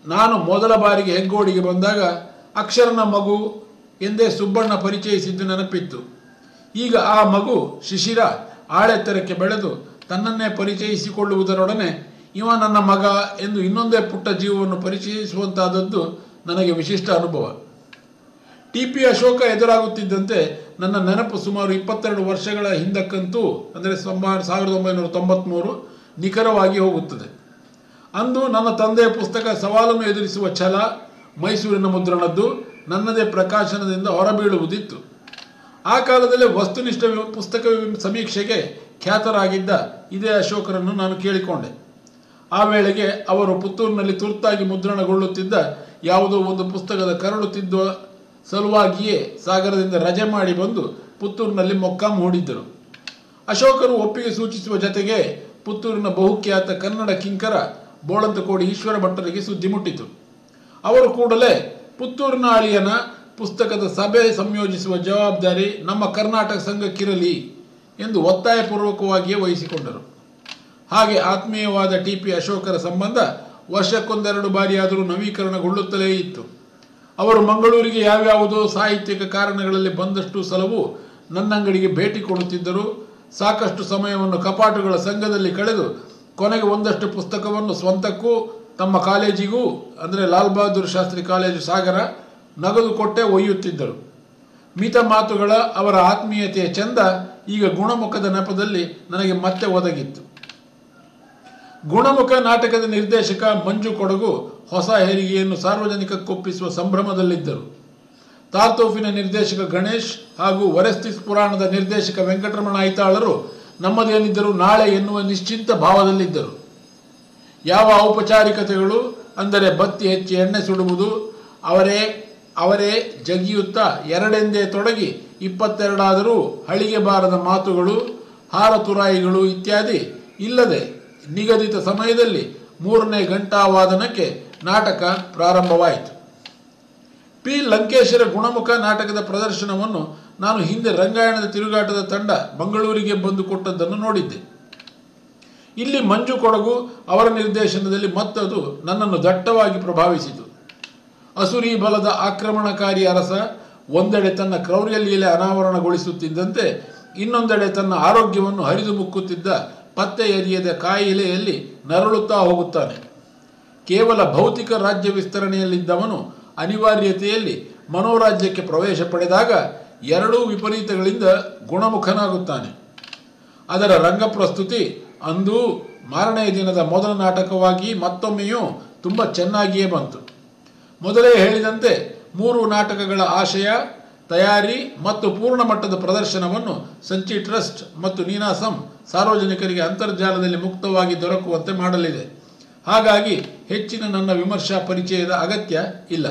Speaker 1: ನಾನು ಮೊದಲ ಬಾರಿಗೆ ಹೆಗ್ಗೋಡಿಗೆ ಬಂದಾಗ ಅಕ್ಷರನ ಮಗು ಎಂದೇ ಸುಬ್ಬಣ್ಣ ಪರಿಚಯಿಸಿದ್ದು ನೆನಪಿತ್ತು ಈಗ ಆ ಮಗು ಶಿಶಿರ ಆಳೆತ್ತರಕ್ಕೆ ಬೆಳೆದು ತನ್ನನ್ನೇ ಪರಿಚಯಿಸಿಕೊಳ್ಳುವುದರೊಡನೆ ಇವ ನನ್ನ ಮಗ ಎಂದು ಇನ್ನೊಂದೇ ಪುಟ್ಟ ಜೀವವನ್ನು ಪರಿಚಯಿಸುವಂತಾದದ್ದು ನನಗೆ ವಿಶಿಷ್ಟ ಅನುಭವ ಟಿ ಪಿ ಅಶೋಕ ಎದುರಾಗುತ್ತಿದ್ದಂತೆ ನನ್ನ ನೆನಪು ಸುಮಾರು ಇಪ್ಪತ್ತೆರಡು ವರ್ಷಗಳ ಹಿಂದಕ್ಕಂತೂ ಅಂದರೆ ಸುಮಾರು ಸಾವಿರದ ಒಂಬೈನೂರ ತೊಂಬತ್ತ್ಮೂರು ನಿಖರವಾಗಿ ಹೋಗುತ್ತದೆ ಅಂದು ನನ್ನ ತಂದೆಯ ಪುಸ್ತಕ ಸವಾಲನ್ನು ಎದುರಿಸುವ ಛಲ ಮೈಸೂರಿನ ಮುದ್ರಣದ್ದು ನನ್ನದೇ ಪ್ರಕಾಶನದಿಂದ ಹೊರಬೀಳುವುದಿತ್ತು ಆ ಕಾಲದಲ್ಲಿ ವಸ್ತುನಿಷ್ಠ ವಿ- ಪುಸ್ತಕ ವಿ- ಸಮೀಕ್ಷೆಗೆ ಖ್ಯಾತರಾಗಿದ್ದ ಇದೇ ಅಶೋಕರನ್ನು ನಾನು ಕೇಳಿಕೊಂಡೆ ಆ ವೇಳೆಗೆ ಅವರು ಪುತ್ತೂರಿನಲ್ಲಿ ತುರ್ತಾಗಿ ಮುದ್ರಣಗೊಳ್ಳುತ್ತಿದ್ದ ಯಾವುದೋ ಒಂದು ಪುಸ್ತಕದ ಕರಡು ತಿದ್ದುವ ಸಲುವಾಗಿಯೇ ಸಾಗರದಿಂದ ರಜೆ ಮಾಡಿ ಬಂದು ಪುತ್ತೂರಿನಲ್ಲಿ ಮೊಕ್ಕಾಂ ಹೂಡಿದ್ದರು ಅಶೋಕರು ಒಪ್ಪಿಗೆ ಸೂಚಿಸುವ ಜತೆಗೆ ಪುತ್ತೂರಿನ ಬಹುಖ್ಯಾತ ಕನ್ನಡ ಕಿಂಕರ ಬೋಳಂತಕೋಡಿ ಈಶ್ವರ ಭಟ್ಟರಿಗೆ ಸುದ್ದಿ ಮುಟ್ಟಿತು ಅವರು ಕೂಡಲೇ ಪುತ್ತೂರಿನ ಅಳಿಯನ ಪುಸ್ತಕದ ಸಭೆ ಸಂಯೋಜಿಸುವ ಜವಾಬ್ದಾರಿ ನಮ್ಮ ಕರ್ನಾಟಕ ಸಂಘಕ್ಕಿರಲಿ ಎಂದು ಒತ್ತಾಯಪೂರ್ವಕವಾಗಿಯೇ ವಹಿಸಿಕೊಂಡರು ಹಾಗೆ ಆತ್ಮೀಯವಾದ ಟಿ ಪಿ ಅಶೋಕರ ಸಂಬಂಧ ವರ್ಷಕ್ಕೊಂದೆರಡು ಬಾರಿಯಾದರೂ ನವೀಕರಣಗೊಳ್ಳುತ್ತಲೇ ಇತ್ತು ಅವರು ಮಂಗಳೂರಿಗೆ ಯಾವ್ಯಾವುದೋ ಸಾಹಿತ್ಯಿಕ ಕಾರಣಗಳಲ್ಲಿ ಬಂದಷ್ಟು ಸಲವು ನನ್ನಂಗಡಿಗೆ ಭೇಟಿ ಕೊಡುತ್ತಿದ್ದರು ಸಾಕಷ್ಟು ಸಮಯವನ್ನು ಕಪಾಟುಗಳ ಸಂಘದಲ್ಲಿ ಕಳೆದು ಕೊನೆಗೆ ಒಂದಷ್ಟು ಪುಸ್ತಕವನ್ನು ಸ್ವಂತಕ್ಕೂ ತಮ್ಮ ಕಾಲೇಜಿಗೂ ಅಂದರೆ ಲಾಲ್ ಬಹದ್ದೂರ್ ಶಾಸ್ತ್ರಿ ಕಾಲೇಜು ಸಾಗರ ನಗದು ಕೊಟ್ಟೆ ಒಯ್ಯುತ್ತಿದ್ದರು ಮಿತ ಮಾತುಗಳ ಅವರ ಆತ್ಮೀಯತೆಯ ಚಂದ ಈಗ ಗುಣಮುಖದ ನೆಪದಲ್ಲಿ ನನಗೆ ಮತ್ತೆ ಒದಗಿತ್ತು ಗುಣಮುಖ ನಾಟಕದ ನಿರ್ದೇಶಕ ಮಂಜು ಕೊಡಗು ಹೊಸ ಹೆರಿಗೆಯನ್ನು ಸಾರ್ವಜನಿಕಕ್ಕೊಪ್ಪಿಸುವ ಸಂಭ್ರಮದಲ್ಲಿದ್ದರು ತಾರ್ತೋಫಿನ ನಿರ್ದೇಶಕ ಗಣೇಶ್ ಹಾಗೂ ವರೆಸ್ತಿಸ್ ಪುರಾಣದ ನಿರ್ದೇಶಕ ವೆಂಕಟರಮಣ ಐತಾಳರು ನಮ್ಮದೇನಿದ್ದರೂ ನಾಳೆ ಎನ್ನುವ ನಿಶ್ಚಿಂತ ಭಾವದಲ್ಲಿದ್ದರು ಯಾವ ಔಪಚಾರಿಕತೆಗಳು ಅಂದರೆ ಬತ್ತಿ ಹೆಚ್ಚಿ ಎಣ್ಣೆ ಸುಡುವುದು ಅವರೇ ಅವರೇ ಜಗಿಯುತ್ತಾ ಎರಡೆಂದೇ ತೊಡಗಿ ಇಪ್ಪತ್ತೆರಡಾದರೂ ಹಳಿಗೆ ಬಾರದ ಮಾತುಗಳು ಹಾರ ತುರಾಯಿಗಳು ಇತ್ಯಾದಿ ಇಲ್ಲದೆ ನಿಗದಿತ ಸಮಯದಲ್ಲಿ ಮೂರನೇ ಘಂಟಾವಾದನಕ್ಕೆ ನಾಟಕ ಪ್ರಾರಂಭವಾಯಿತು ಪಿ ಲಂಕೇಶರ ಗುಣಮುಖ ನಾಟಕದ ಪ್ರದರ್ಶನವನ್ನು ನಾನು ಹಿಂದೆ ರಂಗಾಯಣದ ತಿರುಗಾಟದ ತಂಡ ಮಂಗಳೂರಿಗೆ ಬಂದು ಕೊಟ್ಟದ್ದನ್ನು ನೋಡಿದ್ದೆ ಇಲ್ಲಿ ಮಂಜು ಕೊಡಗು ಅವರ ನಿರ್ದೇಶನದಲ್ಲಿ ಮತ್ತದು ನನ್ನನ್ನು ದಟ್ಟವಾಗಿ ಪ್ರಭಾವಿಸಿತು ಅಸುರಿ ಬಲದ ಆಕ್ರಮಣಕಾರಿ ಅರಸ ಒಂದೆಡೆ ತನ್ನ ಕ್ರೌರ್ಯ ಲೀಲೆ ಅನಾವರಣಗೊಳಿಸುತ್ತಿದ್ದಂತೆ ಇನ್ನೊಂದೆಡೆ ತನ್ನ ಆರೋಗ್ಯವನ್ನು ಹರಿದು ಮುಕ್ಕುತ್ತಿದ್ದ ಪತ್ತೆ ಎರಿಯದ ಕಾಯಿಲೆಯಲ್ಲಿ ನರಳುತ್ತಾ ಹೋಗುತ್ತಾನೆ ಕೇವಲ ಭೌತಿಕ ರಾಜ್ಯ ವಿಸ್ತರಣೆಯಲ್ಲಿದ್ದವನು ಅನಿವಾರ್ಯತೆಯಲ್ಲಿ ಮನೋರಾಜ್ಯಕ್ಕೆ ಪ್ರವೇಶ ಪಡೆದಾಗ ಎರಡೂ ವಿಪರೀತಗಳಿಂದ ಗುಣಮುಖನಾಗುತ್ತಾನೆ ಅದರ ರಂಗಪ್ರಸ್ತುತಿ ಅಂದು ಮಾರನೆಯ ದಿನದ ಮೊದಲ ನಾಟಕವಾಗಿ ಮತ್ತೊಮ್ಮೆಯೂ ತುಂಬ ಚೆನ್ನಾಗಿಯೇ ಬಂತು ಮೊದಲೇ ಹೇಳಿದಂತೆ ಮೂರು ನಾಟಕಗಳ ಆಶಯ ತಯಾರಿ ಮತ್ತು ಪೂರ್ಣ ಮಟ್ಟದ ಪ್ರದರ್ಶನವನ್ನು ಸಂಚಿ ಟ್ರಸ್ಟ್ ಮತ್ತು ನೀನಾಸಂ ಸಾರ್ವಜನಿಕರಿಗೆ ಅಂತರ್ಜಾಲದಲ್ಲಿ ಮುಕ್ತವಾಗಿ ದೊರಕುವಂತೆ ಮಾಡಲಿದೆ ಹಾಗಾಗಿ ಹೆಚ್ಚಿನ ನನ್ನ ವಿಮರ್ಶಾ ಪರಿಚಯದ ಅಗತ್ಯ ಇಲ್ಲ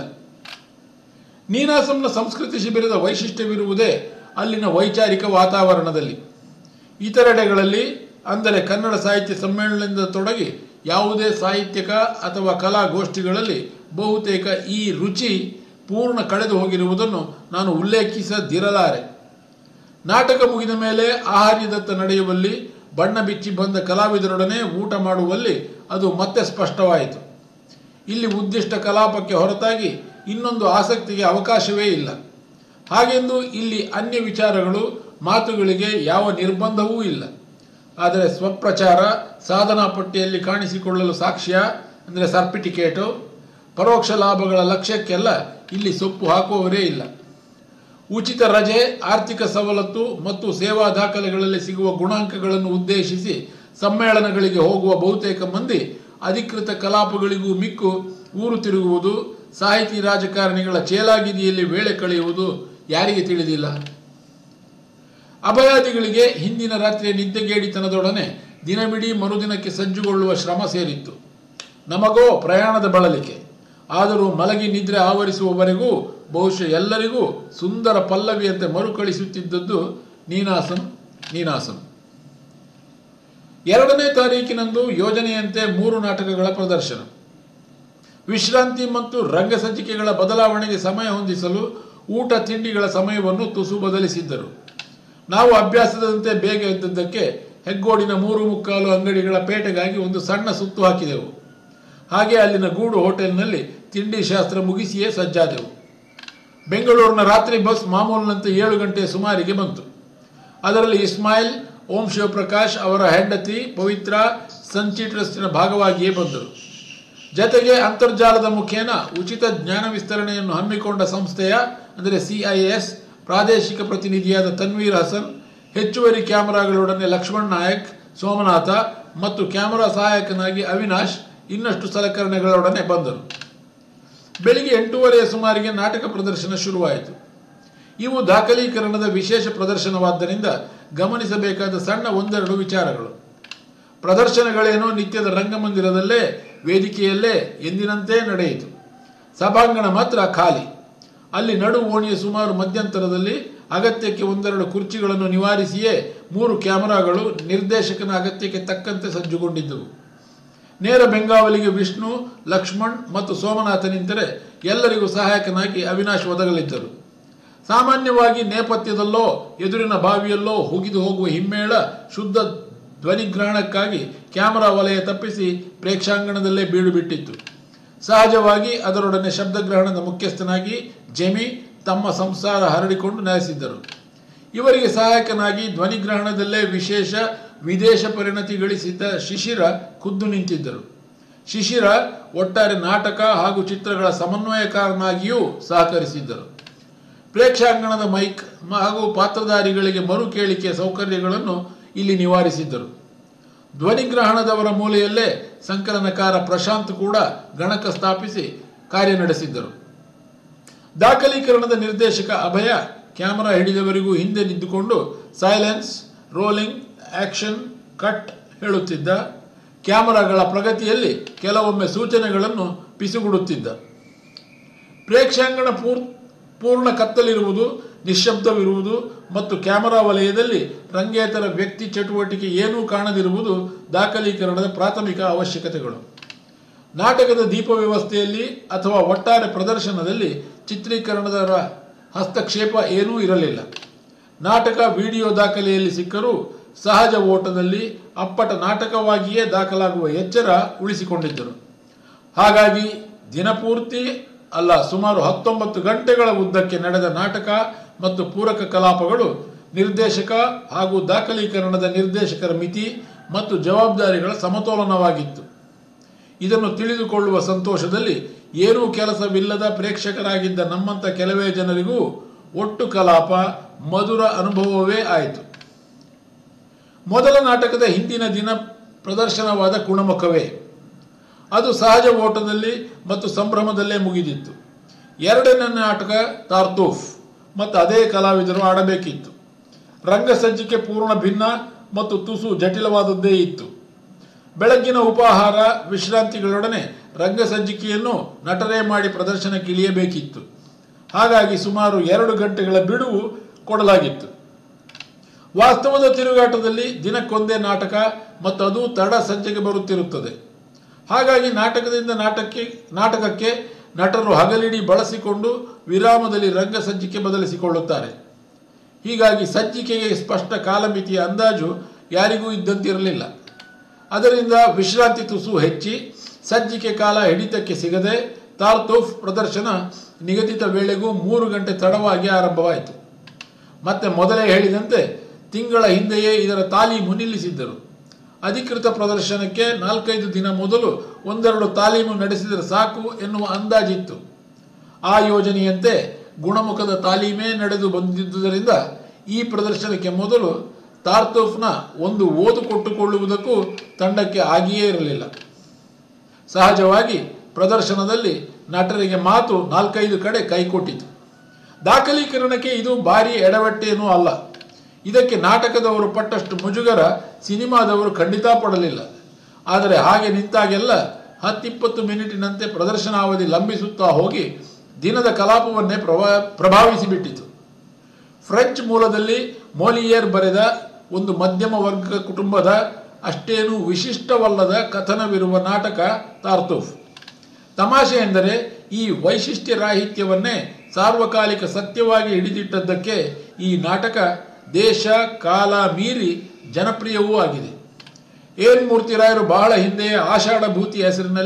Speaker 1: ನೀನಾಸಂನ ಸಂಸ್ಕೃತಿ ಶಿಬಿರದ ವೈಶಿಷ್ಟ್ಯವಿರುವುದೇ ಅಲ್ಲಿನ ವೈಚಾರಿಕ ವಾತಾವರಣದಲ್ಲಿ ಇತರೆಡೆಗಳಲ್ಲಿ ಅಂದರೆ ಕನ್ನಡ ಸಾಹಿತ್ಯ ಸಮ್ಮೇಳನದಿಂದ ತೊಡಗಿ ಯಾವುದೇ ಸಾಹಿತ್ಯಕ ಅಥವಾ ಕಲಾಗೋಷ್ಠಿಗಳಲ್ಲಿ ಬಹುತೇಕ ಈ ರುಚಿ ಪೂರ್ಣ ಕಳೆದು ಹೋಗಿರುವುದನ್ನು ನಾನು ಉಲ್ಲೇಖಿಸದಿರಲಾರೆ ನಾಟಕ ಮುಗಿದ ಮೇಲೆ ಆಹಾರ್ಯದತ್ತ ನಡೆಯುವಲ್ಲಿ ಬಣ್ಣ ಬಿಚ್ಚಿ ಬಂದ ಕಲಾವಿದರೊಡನೆ ಊಟ ಮಾಡುವಲ್ಲಿ ಅದು ಮತ್ತೆ ಸ್ಪಷ್ಟವಾಯಿತು ಇಲ್ಲಿ ಉದ್ದಿಷ್ಟ ಕಲಾಪಕ್ಕೆ ಹೊರತಾಗಿ ಇನ್ನೊಂದು ಆಸಕ್ತಿಗೆ ಅವಕಾಶವೇ ಇಲ್ಲ ಹಾಗೆಂದು ಇಲ್ಲಿ ಅನ್ಯ ವಿಚಾರಗಳು ಮಾತುಗಳಿಗೆ ಯಾವ ನಿರ್ಬಂಧವೂ ಇಲ್ಲ ಆದರೆ ಸ್ವಪ್ರಚಾರ ಸಾಧನಾ ಪಟ್ಟಿಯಲ್ಲಿ ಕಾಣಿಸಿಕೊಳ್ಳಲು ಸಾಕ್ಷ್ಯ ಅಂದರೆ ಸರ್ಟಿಫಿಕೇಟು ಪರೋಕ್ಷ ಲಾಭಗಳ ಲಕ್ಷ್ಯಕ್ಕೆಲ್ಲ ಇಲ್ಲಿ ಸೊಪ್ಪು ಹಾಕುವವರೇ ಇಲ್ಲ ಉಚಿತ ರಜೆ ಆರ್ಥಿಕ ಸವಲತ್ತು ಮತ್ತು ಸೇವಾ ದಾಖಲೆಗಳಲ್ಲಿ ಸಿಗುವ ಗುಣಾಂಕಗಳನ್ನು ಉದ್ದೇಶಿಸಿ ಸಮ್ಮೇಳನಗಳಿಗೆ ಹೋಗುವ ಬಹುತೇಕ ಮಂದಿ ಅಧಿಕೃತ ಕಲಾಪಗಳಿಗೂ ಮಿಕ್ಕು ಊರು ತಿರುಗುವುದು ಸಾಹಿತಿ ರಾಜಕಾರಣಿಗಳ ಚೇಲಾಗಿದಿಯಲ್ಲಿ ವೇಳೆ ಕಳೆಯುವುದು ಯಾರಿಗೆ ತಿಳಿದಿಲ್ಲ ಅಭಯಾದಿಗಳಿಗೆ ಹಿಂದಿನ ರಾತ್ರಿಯ ನಿದ್ದೆಗೇಡಿತನದೊಡನೆ ದಿನವಿಡೀ ಮರುದಿನಕ್ಕೆ ಸಜ್ಜುಗೊಳ್ಳುವ ಶ್ರಮ ಸೇರಿತ್ತು ನಮಗೋ ಪ್ರಯಾಣದ ಬಳಲಿಕೆ ಆದರೂ ಮಲಗಿ ನಿದ್ರೆ ಆವರಿಸುವವರೆಗೂ ಬಹುಶಃ ಎಲ್ಲರಿಗೂ ಸುಂದರ ಪಲ್ಲವಿಯಂತೆ ಮರುಕಳಿಸುತ್ತಿದ್ದದ್ದು ನೀನಾಸಂ ನೀನಾಸಂ ಎರಡನೇ ತಾರೀಕಿನಂದು ಯೋಜನೆಯಂತೆ ಮೂರು ನಾಟಕಗಳ ಪ್ರದರ್ಶನ ವಿಶ್ರಾಂತಿ ಮತ್ತು ರಂಗಸಜ್ಜಿಕೆಗಳ ಬದಲಾವಣೆಗೆ ಸಮಯ ಹೊಂದಿಸಲು ಊಟ ತಿಂಡಿಗಳ ಸಮಯವನ್ನು ತುಸು ಬದಲಿಸಿದ್ದರು ನಾವು ಅಭ್ಯಾಸದಂತೆ ಬೇಗ ಎದ್ದದ್ದಕ್ಕೆ ಹೆಗ್ಗೋಡಿನ ಮೂರು ಮುಕ್ಕಾಲು ಅಂಗಡಿಗಳ ಪೇಟೆಗಾಗಿ ಒಂದು ಸಣ್ಣ ಸುತ್ತು ಹಾಕಿದೆವು ಹಾಗೆ ಅಲ್ಲಿನ ಗೂಡು ಹೋಟೆಲ್ನಲ್ಲಿ ತಿಂಡಿ ಶಾಸ್ತ್ರ ಮುಗಿಸಿಯೇ ಸಜ್ಜಾದೆವು ಬೆಂಗಳೂರಿನ ರಾತ್ರಿ ಬಸ್ ಮಾಮೂಲಿನಂತೆ ಏಳು ಗಂಟೆ ಸುಮಾರಿಗೆ ಬಂತು ಅದರಲ್ಲಿ ಇಸ್ಮಾಯಿಲ್ ಓಂ ಶಿವಪ್ರಕಾಶ್ ಅವರ ಹೆಂಡತಿ ಪವಿತ್ರ ಸಂಚಿ ಟ್ರಸ್ಟಿನ ಭಾಗವಾಗಿಯೇ ಬಂದರು ಜತೆಗೆ ಅಂತರ್ಜಾಲದ ಮುಖೇನ ಉಚಿತ ಜ್ಞಾನ ವಿಸ್ತರಣೆಯನ್ನು ಹಮ್ಮಿಕೊಂಡ ಸಂಸ್ಥೆಯ ಅಂದರೆ ಸಿಐಎಸ್ ಪ್ರಾದೇಶಿಕ ಪ್ರತಿನಿಧಿಯಾದ ತನ್ವೀರ್ ಹಸನ್ ಹೆಚ್ಚುವರಿ ಕ್ಯಾಮೆರಾಗಳೊಡನೆ ಲಕ್ಷ್ಮಣ್ ನಾಯಕ್ ಸೋಮನಾಥ ಮತ್ತು ಕ್ಯಾಮೆರಾ ಸಹಾಯಕನಾಗಿ ಅವಿನಾಶ್ ಇನ್ನಷ್ಟು ಸಲಕರಣೆಗಳೊಡನೆ ಬಂದರು ಬೆಳಿಗ್ಗೆ ಎಂಟೂವರೆಯ ಸುಮಾರಿಗೆ ನಾಟಕ ಪ್ರದರ್ಶನ ಶುರುವಾಯಿತು ಇವು ದಾಖಲೀಕರಣದ ವಿಶೇಷ ಪ್ರದರ್ಶನವಾದ್ದರಿಂದ ಗಮನಿಸಬೇಕಾದ ಸಣ್ಣ ಒಂದೆರಡು ವಿಚಾರಗಳು ಪ್ರದರ್ಶನಗಳೇನೋ ನಿತ್ಯದ ರಂಗಮಂದಿರದಲ್ಲೇ ವೇದಿಕೆಯಲ್ಲೇ ಎಂದಿನಂತೆ ನಡೆಯಿತು ಸಭಾಂಗಣ ಮಾತ್ರ ಖಾಲಿ ಅಲ್ಲಿ ನಡು ಓಣಿಯ ಸುಮಾರು ಮಧ್ಯಂತರದಲ್ಲಿ ಅಗತ್ಯಕ್ಕೆ ಒಂದೆರಡು ಕುರ್ಚಿಗಳನ್ನು ನಿವಾರಿಸಿಯೇ ಮೂರು ಕ್ಯಾಮೆರಾಗಳು ನಿರ್ದೇಶಕನ ಅಗತ್ಯಕ್ಕೆ ತಕ್ಕಂತೆ ಸಜ್ಜುಗೊಂಡಿದ್ದವು ನೇರ ಬೆಂಗಾವಲಿಗೆ ವಿಷ್ಣು ಲಕ್ಷ್ಮಣ್ ಮತ್ತು ಸೋಮನಾಥ ನಿಂತರೆ ಎಲ್ಲರಿಗೂ ಸಹಾಯಕನಾಗಿ ಅವಿನಾಶ್ ಒದಗಲಿದ್ದರು ಸಾಮಾನ್ಯವಾಗಿ ನೇಪಥ್ಯದಲ್ಲೋ ಎದುರಿನ ಬಾವಿಯಲ್ಲೋ ಹುಗಿದು ಹೋಗುವ ಹಿಮ್ಮೇಳ ಶುದ್ಧ ಧ್ವನಿಗ್ರಹಣಕ್ಕಾಗಿ ಕ್ಯಾಮರಾ ವಲಯ ತಪ್ಪಿಸಿ ಪ್ರೇಕ್ಷಾಂಗಣದಲ್ಲೇ ಬೀಡು ಬಿಟ್ಟಿತ್ತು ಸಹಜವಾಗಿ ಅದರೊಡನೆ ಶಬ್ದಗ್ರಹಣದ ಮುಖ್ಯಸ್ಥನಾಗಿ ಜೆಮಿ ತಮ್ಮ ಸಂಸಾರ ಹರಡಿಕೊಂಡು ನೆಲೆಸಿದ್ದರು ಇವರಿಗೆ ಸಹಾಯಕನಾಗಿ ಧ್ವನಿಗ್ರಹಣದಲ್ಲೇ ವಿಶೇಷ ವಿದೇಶ ಪರಿಣತಿ ಗಳಿಸಿದ್ದ ಶಿಶಿರ ಖುದ್ದು ನಿಂತಿದ್ದರು ಶಿಶಿರ ಒಟ್ಟಾರೆ ನಾಟಕ ಹಾಗೂ ಚಿತ್ರಗಳ ಸಮನ್ವಯಕಾರನಾಗಿಯೂ ಸಹಕರಿಸಿದ್ದರು ಪ್ರೇಕ್ಷಾಂಗಣದ ಮೈಕ್ ಮ- ಹಾಗೂ ಪಾತ್ರಧಾರಿಗಳಿಗೆ ಮರು ಕೇಳಿಕೆಯ ಸೌಕರ್ಯಗಳನ್ನು ಇಲ್ಲಿ ನಿವಾರಿಸಿದ್ದರು ಧ್ವನಿಗ್ರಹಣದವರ ಮೂಲೆಯಲ್ಲೇ ಸಂಕಲನಕಾರ ಪ್ರಶಾಂತ್ ಕೂಡ ಗಣಕ ಸ್ಥಾಪಿಸಿ ಕಾರ್ಯ ನಡೆಸಿದ್ದರು ದಾಖಲೀಕರಣದ ನಿರ್ದೇಶಕ ಅಭಯ ಕ್ಯಾಮರಾ ಹಿಡಿದವರಿಗೂ ಹಿಂದೆ ನಿಂತುಕೊಂಡು ಸೈಲೆನ್ಸ್ ರೋಲಿಂಗ್ ಆಕ್ಷನ್ ಕಟ್ ಹೇಳುತ್ತಿದ್ದ ಕ್ಯಾಮರಾಗಳ ಪ್ರಗತಿಯಲ್ಲಿ ಕೆಲವೊಮ್ಮೆ ಸೂಚನೆಗಳನ್ನು ಪಿಸುಗುಡುತ್ತಿದ್ದ ಪ್ರೇಕ್ಷಾಂಗಣ ಪೂರ್ ಪೂರ್ಣ ಕತ್ತಲಿರುವುದು ನಿಶ್ಶಬ್ದವಿರುವುದು ಮತ್ತು ಕ್ಯಾಮರಾ ವಲಯದಲ್ಲಿ ರಂಗೇತರ ವ್ಯಕ್ತಿ ಚಟುವಟಿಕೆ ಏನೂ ಕಾಣದಿರುವುದು ದಾಖಲೀಕರಣದ ಪ್ರಾಥಮಿಕ ಅವಶ್ಯಕತೆಗಳು ನಾಟಕದ ದೀಪ ವ್ಯವಸ್ಥೆಯಲ್ಲಿ ಅಥವಾ ಒಟ್ಟಾರೆ ಪ್ರದರ್ಶನದಲ್ಲಿ ಚಿತ್ರೀಕರಣದ ಹಸ್ತಕ್ಷೇಪ ಏನೂ ಇರಲಿಲ್ಲ ನಾಟಕ ವಿಡಿಯೋ ದಾಖಲೆಯಲ್ಲಿ ಸಿಕ್ಕರೂ ಸಹಜ ಓಟದಲ್ಲಿ ಅಪ್ಪಟ ನಾಟಕವಾಗಿಯೇ ದಾಖಲಾಗುವ ಎಚ್ಚರ ಉಳಿಸಿಕೊಂಡಿದ್ದರು ಹಾಗಾಗಿ ದಿನಪೂರ್ತಿ ಅಲ್ಲ ಸುಮಾರು ಹತ್ತೊಂಬತ್ತು ಗಂಟೆಗಳ ಉದ್ದಕ್ಕೆ ನಡೆದ ನಾಟಕ ಮತ್ತು ಪೂರಕ ಕಲಾಪಗಳು ನಿರ್ದೇಶಕ ಹಾಗೂ ದಾಖಲೀಕರಣದ ನಿರ್ದೇಶಕರ ಮಿತಿ ಮತ್ತು ಜವಾಬ್ದಾರಿಗಳ ಸಮತೋಲನವಾಗಿತ್ತು ಇದನ್ನು ತಿಳಿದುಕೊಳ್ಳುವ ಸಂತೋಷದಲ್ಲಿ ಏನೂ ಕೆಲಸವಿಲ್ಲದ ಪ್ರೇಕ್ಷಕರಾಗಿದ್ದ ನಮ್ಮಂಥ ಕೆಲವೇ ಜನರಿಗೂ ಒಟ್ಟು ಕಲಾಪ ಮಧುರ ಅನುಭವವೇ ಆಯಿತು ಮೊದಲ ನಾಟಕದ ಹಿಂದಿನ ದಿನ ಪ್ರದರ್ಶನವಾದ ಕುಣಮುಖವೇ ಅದು ಸಹಜ ಓಟದಲ್ಲಿ ಮತ್ತು ಸಂಭ್ರಮದಲ್ಲೇ ಮುಗಿದಿತ್ತು ಎರಡನೇ ನಾಟಕ ತಾರ್ತೂಫ್ ಮತ್ತು ಅದೇ ಕಲಾವಿದರು ಆಡಬೇಕಿತ್ತು ರಂಗಸಜ್ಜಿಕೆ ಪೂರ್ಣ ಭಿನ್ನ ಮತ್ತು ತುಸು ಜಟಿಲವಾದದ್ದೇ ಇತ್ತು ಬೆಳಗ್ಗಿನ ಉಪಾಹಾರ ವಿಶ್ರಾಂತಿಗಳೊಡನೆ ರಂಗಸಜ್ಜಿಕೆಯನ್ನು ನಟರೇ ಮಾಡಿ ಪ್ರದರ್ಶನಕ್ಕೆ ಇಳಿಯಬೇಕಿತ್ತು ಹಾಗಾಗಿ ಸುಮಾರು ಎರಡು ಗಂಟೆಗಳ ಬಿಡುವು ಕೊಡಲಾಗಿತ್ತು ವಾಸ್ತವದ ತಿರುಗಾಟದಲ್ಲಿ ದಿನಕ್ಕೊಂದೇ ನಾಟಕ ಮತ್ತು ಅದು ತಡ ಸಂಜೆಗೆ ಬರುತ್ತಿರುತ್ತದೆ ಹಾಗಾಗಿ ನಾಟಕದಿಂದ ನಾಟಕಕ್ಕೆ ನಾಟಕಕ್ಕೆ ನಟರು ಹಗಲಿಡಿ ಬಳಸಿಕೊಂಡು ವಿರಾಮದಲ್ಲಿ ರಂಗಸಜ್ಜಿಕೆ ಬದಲಿಸಿಕೊಳ್ಳುತ್ತಾರೆ ಹೀಗಾಗಿ ಸಜ್ಜಿಕೆಗೆ ಸ್ಪಷ್ಟ ಕಾಲಮಿತಿಯ ಅಂದಾಜು ಯಾರಿಗೂ ಇದ್ದಂತಿರಲಿಲ್ಲ ಅದರಿಂದ ವಿಶ್ರಾಂತಿ ತುಸು ಹೆಚ್ಚಿ ಸಜ್ಜಿಕೆ ಕಾಲ ಹಿಡಿತಕ್ಕೆ ಸಿಗದೆ ತಾರ್ತೋಫ್ ಪ್ರದರ್ಶನ ನಿಗದಿತ ವೇಳೆಗೂ ಮೂರು ಗಂಟೆ ತಡವಾಗಿ ಆರಂಭವಾಯಿತು ಮತ್ತೆ ಮೊದಲೇ ಹೇಳಿದಂತೆ ತಿಂಗಳ ಹಿಂದೆಯೇ ಇದರ ತಾಲೀಮು ನಿಲ್ಲಿಸಿದ್ದರು ಅಧಿಕೃತ ಪ್ರದರ್ಶನಕ್ಕೆ ನಾಲ್ಕೈದು ದಿನ ಮೊದಲು ಒಂದೆರಡು ತಾಲೀಮು ನಡೆಸಿದರೆ ಸಾಕು ಎನ್ನುವ ಅಂದಾಜಿತ್ತು ಆ ಯೋಜನೆಯಂತೆ ಗುಣಮುಖದ ತಾಲೀಮೇ ನಡೆದು ಬಂದಿದ್ದುದರಿಂದ ಈ ಪ್ರದರ್ಶನಕ್ಕೆ ಮೊದಲು ತಾರ್ತೋಫ್ನ ಒಂದು ಓದು ಕೊಟ್ಟುಕೊಳ್ಳುವುದಕ್ಕೂ ತಂಡಕ್ಕೆ ಆಗಿಯೇ ಇರಲಿಲ್ಲ ಸಹಜವಾಗಿ ಪ್ರದರ್ಶನದಲ್ಲಿ ನಟರಿಗೆ ಮಾತು ನಾಲ್ಕೈದು ಕಡೆ ಕೈಕೊಟ್ಟಿತು ದಾಖಲೀಕರಣಕ್ಕೆ ಇದು ಭಾರಿ ಎಡವಟ್ಟೇನೂ ಅಲ್ಲ ಇದಕ್ಕೆ ನಾಟಕದವರು ಪಟ್ಟಷ್ಟು ಮುಜುಗರ ಸಿನಿಮಾದವರು ಖಂಡಿತ ಪಡಲಿಲ್ಲ ಆದರೆ ಹಾಗೆ ನಿಂತಾಗೆಲ್ಲ ಹತ್ತಿಪ್ಪತ್ತು ಮಿನಿಟಿನಂತೆ ಪ್ರದರ್ಶನಾವಧಿ ಲಂಬಿಸುತ್ತಾ ಹೋಗಿ ದಿನದ ಕಲಾಪವನ್ನೇ ಪ್ರಭಾ ಪ್ರಭಾವಿಸಿಬಿಟ್ಟಿತು ಫ್ರೆಂಚ್ ಮೂಲದಲ್ಲಿ ಮೋಲಿಯೇರ್ ಬರೆದ ಒಂದು ಮಧ್ಯಮ ವರ್ಗ ಕುಟುಂಬದ ಅಷ್ಟೇನೂ ವಿಶಿಷ್ಟವಲ್ಲದ ಕಥನವಿರುವ ನಾಟಕ ತಾರ್ತೂಫ್ ತಮಾಷೆ ಎಂದರೆ ಈ ವೈಶಿಷ್ಟ್ಯ ರಾಹಿತ್ಯವನ್ನೇ ಸಾರ್ವಕಾಲಿಕ ಸತ್ಯವಾಗಿ ಹಿಡಿದಿಟ್ಟದ್ದಕ್ಕೆ ಈ ನಾಟಕ ದೇಶ ಕಾಲ ಮೀರಿ ಜನಪ್ರಿಯವೂ ಆಗಿದೆ ಏನ್ ಮೂರ್ತಿರಾಯರು ಬಹಳ ಹಿಂದೆಯೇ ಆಷಾಢ ಭೂತಿ ಹೆಸರಿನಲ್ಲಿ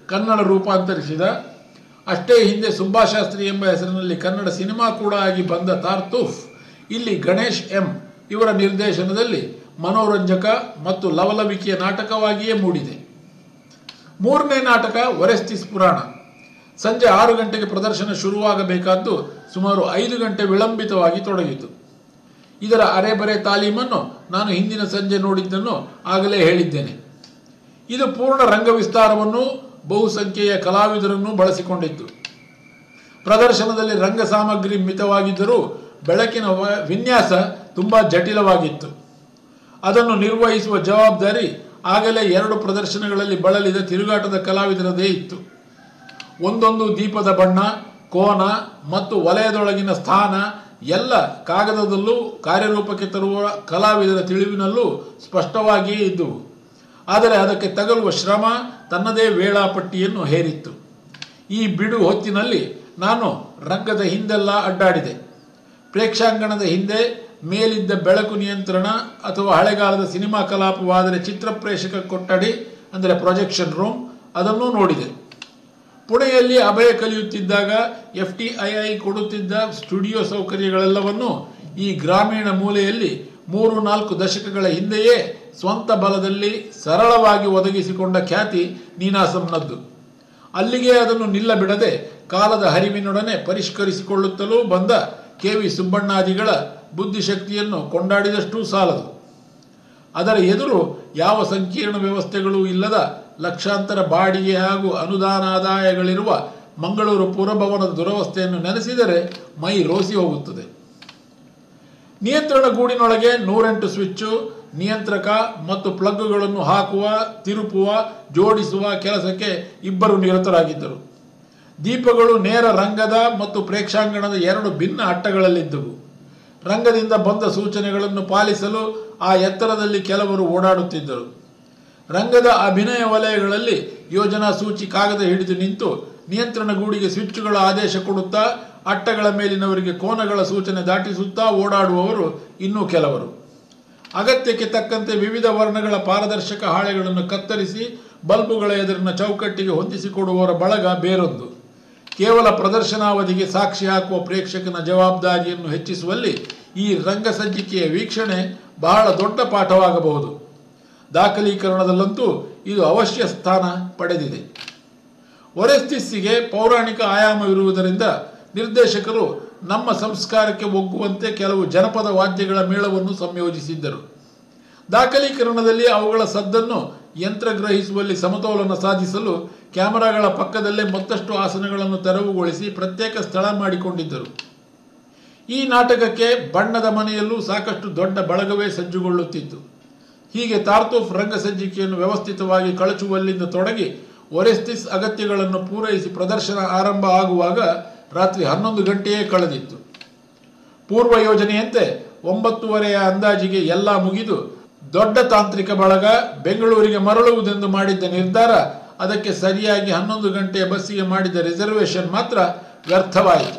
Speaker 1: ಕನ್ನಡ ರೂಪಾಂತರಿಸಿದ ಅಷ್ಟೇ ಹಿಂದೆ ಸುಬ್ಬಾಶಾಸ್ತ್ರಿ ಎಂಬ ಹೆಸರಿನಲ್ಲಿ ಕನ್ನಡ ಸಿನಿಮಾ ಕೂಡ ಆಗಿ ಬಂದ ತಾರ್ತೂಫ್ ಇಲ್ಲಿ ಗಣೇಶ್ ಎಂ ಇವರ ನಿರ್ದೇಶನದಲ್ಲಿ ಮನೋರಂಜಕ ಮತ್ತು ಲವಲವಿಕೆಯ ನಾಟಕವಾಗಿಯೇ ಮೂಡಿದೆ ಮೂರನೇ ನಾಟಕ ಒರೆಸ್ತಿಸ್ ಪುರಾಣ ಸಂಜೆ ಆರು ಗಂಟೆಗೆ ಪ್ರದರ್ಶನ ಶುರುವಾಗಬೇಕಾದ್ದು ಸುಮಾರು ಐದು ಗಂಟೆ ವಿಳಂಬಿತವಾಗಿ ತೊಡಗಿತು ಇದರ ಅರೆಬರೆ ತಾಲೀಮನ್ನು ನಾನು ಹಿಂದಿನ ಸಂಜೆ ನೋಡಿದ್ದನ್ನು ಆಗಲೇ ಹೇಳಿದ್ದೇನೆ ಇದು ಪೂರ್ಣ ರಂಗ ವಿಸ್ತಾರವನ್ನು ಬಹುಸಂಖ್ಯೆಯ ಕಲಾವಿದರನ್ನು ಬಳಸಿಕೊಂಡಿತ್ತು ಪ್ರದರ್ಶನದಲ್ಲಿ ರಂಗ ಸಾಮಗ್ರಿ ಮಿತವಾಗಿದ್ದರೂ ಬೆಳಕಿನ ವ- ವಿನ್ಯಾಸ ತುಂಬಾ ಜಟಿಲವಾಗಿತ್ತು ಅದನ್ನು ನಿರ್ವಹಿಸುವ ಜವಾಬ್ದಾರಿ ಆಗಲೇ ಎರಡು ಪ್ರದರ್ಶನಗಳಲ್ಲಿ ಬಳಲಿದ ತಿರುಗಾಟದ ಕಲಾವಿದರದೇ ಇತ್ತು ಒಂದೊಂದು ದೀಪದ ಬಣ್ಣ ಕೋನ ಮತ್ತು ವಲಯದೊಳಗಿನ ಸ್ಥಾನ ಎಲ್ಲ ಕಾಗದದಲ್ಲೂ ಕಾರ್ಯರೂಪಕ್ಕೆ ತರುವ ಕಲಾವಿದರ ತಿಳಿವಿನಲ್ಲೂ ಸ್ಪಷ್ಟವಾಗಿಯೇ ಇದ್ದುವು ಆದರೆ ಅದಕ್ಕೆ ತಗಲುವ ಶ್ರಮ ತನ್ನದೇ ವೇಳಾಪಟ್ಟಿಯನ್ನು ಹೇರಿತ್ತು ಈ ಬಿಡು ಹೊತ್ತಿನಲ್ಲಿ ನಾನು ರಂಗದ ಹಿಂದೆಲ್ಲ ಅಡ್ಡಾಡಿದೆ ಪ್ರೇಕ್ಷಾಂಗಣದ ಹಿಂದೆ ಮೇಲಿದ್ದ ಬೆಳಕು ನಿಯಂತ್ರಣ ಅಥವಾ ಹಳೆಗಾಲದ ಸಿನಿಮಾ ಕಲಾಪವಾದರೆ ಚಿತ್ರಪ್ರೇಷಕ ಕೊಠಡಿ ಅಂದರೆ ಪ್ರೊಜೆಕ್ಷನ್ ರೂಮ್ ಅದನ್ನೂ ನೋಡಿದೆ ಪುಣೆಯಲ್ಲಿ ಅಭಯ ಕಲಿಯುತ್ತಿದ್ದಾಗ ಎಫ್ ಟಿ ಐ ಐ ಕೊಡುತ್ತಿದ್ದ ಸ್ಟುಡಿಯೋ ಸೌಕರ್ಯಗಳೆಲ್ಲವನ್ನು ಈ ಗ್ರಾಮೀಣ ಮೂಲೆಯಲ್ಲಿ ಮೂರು ನಾಲ್ಕು ದಶಕಗಳ ಹಿಂದೆಯೇ ಸ್ವಂತ ಬಲದಲ್ಲಿ ಸರಳವಾಗಿ ಒದಗಿಸಿಕೊಂಡ ಖ್ಯಾತಿ ನೀನಾಸಂನದ್ದು ಅಲ್ಲಿಗೆ ಅದನ್ನು ನಿಲ್ಲಬಿಡದೆ ಕಾಲದ ಹರಿವಿನೊಡನೆ ಪರಿಷ್ಕರಿಸಿಕೊಳ್ಳುತ್ತಲೂ ಬಂದ ಕೆ ವಿ ಸುಬ್ಬಣ್ಣಾದಿಗಳ ಬುದ್ಧಿಶಕ್ತಿಯನ್ನು ಕೊಂಡಾಡಿದಷ್ಟೂ ಸಾಲದು ಅದರ ಎದುರು ಯಾವ ಸಂಕೀರ್ಣ ವ್ಯವಸ್ಥೆಗಳೂ ಇಲ್ಲದ ಲಕ್ಷಾಂತರ ಬಾಡಿಗೆ ಹಾಗೂ ಅನುದಾನಾದಾಯಗಳಿರುವ ಮಂಗಳೂರು ಪುರಭವನದ ದುರವಸ್ಥೆಯನ್ನು ನೆನೆಸಿದರೆ ಮೈ ರೋಸಿ ಹೋಗುತ್ತದೆ ನಿಯಂತ್ರಣ ಗೂಡಿನೊಳಗೆ ನೂರೆಂಟು ಸ್ವಿಚ್ಚು ನಿಯಂತ್ರಕ ಮತ್ತು ಪ್ಲಗ್ಗಳನ್ನು ಹಾಕುವ ತಿರುಪುವ ಜೋಡಿಸುವ ಕೆಲಸಕ್ಕೆ ಇಬ್ಬರು ನಿರತರಾಗಿದ್ದರು ದೀಪಗಳು ನೇರ ರಂಗದ ಮತ್ತು ಪ್ರೇಕ್ಷಾಂಗಣದ ಎರಡು ಭಿನ್ನ ಅಟ್ಟಗಳಲ್ಲಿದ್ದವು ರಂಗದಿಂದ ಬಂದ ಸೂಚನೆಗಳನ್ನು ಪಾಲಿಸಲು ಆ ಎತ್ತರದಲ್ಲಿ ಕೆಲವರು ಓಡಾಡುತ್ತಿದ್ದರು ರಂಗದ ಅಭಿನಯ ವಲಯಗಳಲ್ಲಿ ಯೋಜನಾ ಸೂಚಿ ಕಾಗದ ಹಿಡಿದು ನಿಂತು ನಿಯಂತ್ರಣ ಗೂಡಿಗೆ ಸ್ವಿಚ್ಗಳ ಆದೇಶ ಕೊಡುತ್ತಾ ಅಟ್ಟಗಳ ಮೇಲಿನವರಿಗೆ ಕೋನಗಳ ಸೂಚನೆ ದಾಟಿಸುತ್ತಾ ಓಡಾಡುವವರು ಇನ್ನೂ ಕೆಲವರು ಅಗತ್ಯಕ್ಕೆ ತಕ್ಕಂತೆ ವಿವಿಧ ವರ್ಣಗಳ ಪಾರದರ್ಶಕ ಹಾಳೆಗಳನ್ನು ಕತ್ತರಿಸಿ ಬಲ್ಬುಗಳ ಎದುರಿನ ಚೌಕಟ್ಟಿಗೆ ಹೊಂದಿಸಿಕೊಡುವವರ ಬಳಗ ಬೇರೊಂದು ಕೇವಲ ಪ್ರದರ್ಶನಾವಧಿಗೆ ಸಾಕ್ಷಿ ಹಾಕುವ ಪ್ರೇಕ್ಷಕನ ಜವಾಬ್ದಾರಿಯನ್ನು ಹೆಚ್ಚಿಸುವಲ್ಲಿ ಈ ರಂಗಸಜ್ಜಿಕೆಯ ವೀಕ್ಷಣೆ ಬಹಳ ದೊಡ್ಡ ಪಾಠವಾಗಬಹುದು ದಾಖಲೀಕರಣದಲ್ಲಂತೂ ಇದು ಅವಶ್ಯ ಸ್ಥಾನ ಪಡೆದಿದೆ ಒರೆಸ್ತಿಸ್ಸಿಗೆ ಪೌರಾಣಿಕ ಆಯಾಮವಿರುವುದರಿಂದ ನಿರ್ದೇಶಕರು ನಮ್ಮ ಸಂಸ್ಕಾರಕ್ಕೆ ಒಗ್ಗುವಂತೆ ಕೆಲವು ಜನಪದ ವಾದ್ಯಗಳ ಮೇಳವನ್ನು ಸಂಯೋಜಿಸಿದ್ದರು ದಾಖಲೀಕರಣದಲ್ಲಿ ಅವುಗಳ ಸದ್ದನ್ನು ಯಂತ್ರ ಗ್ರಹಿಸುವಲ್ಲಿ ಸಮತೋಲನ ಸಾಧಿಸಲು ಕ್ಯಾಮೆರಾಗಳ ಪಕ್ಕದಲ್ಲೇ ಮತ್ತಷ್ಟು ಆಸನಗಳನ್ನು ತೆರವುಗೊಳಿಸಿ ಪ್ರತ್ಯೇಕ ಸ್ಥಳ ಮಾಡಿಕೊಂಡಿದ್ದರು ಈ ನಾಟಕಕ್ಕೆ ಬಣ್ಣದ ಮನೆಯಲ್ಲೂ ಸಾಕಷ್ಟು ದೊಡ್ಡ ಬಳಗವೇ ಸಜ್ಜುಗೊಳ್ಳುತ್ತಿತ್ತು ಹೀಗೆ ತಾರ್ತೂಫ್ ರಂಗಸಜ್ಜಿಕೆಯನ್ನು ವ್ಯವಸ್ಥಿತವಾಗಿ ಕಳಚುವಲ್ಲಿಂದ ತೊಡಗಿ ಒರೆಸ್ತಿಸ್ ಅಗತ್ಯಗಳನ್ನು ಪೂರೈಸಿ ಪ್ರದರ್ಶನ ಆರಂಭ ಆಗುವಾಗ ರಾತ್ರಿ ಹನ್ನೊಂದು ಗಂಟೆಯೇ ಕಳೆದಿತ್ತು ಪೂರ್ವ ಯೋಜನೆಯಂತೆ ಒಂಬತ್ತುವರೆಯ ಅಂದಾಜಿಗೆ ಎಲ್ಲ ಮುಗಿದು ದೊಡ್ಡ ತಾಂತ್ರಿಕ ಬಳಗ ಬೆಂಗಳೂರಿಗೆ ಮರಳುವುದೆಂದು ಮಾಡಿದ್ದ ನಿರ್ಧಾರ ಅದಕ್ಕೆ ಸರಿಯಾಗಿ ಹನ್ನೊಂದು ಗಂಟೆಯ ಬಸ್ಸಿಗೆ ಮಾಡಿದ ರಿಸರ್ವೇಶನ್ ಮಾತ್ರ ವ್ಯರ್ಥವಾಯಿತು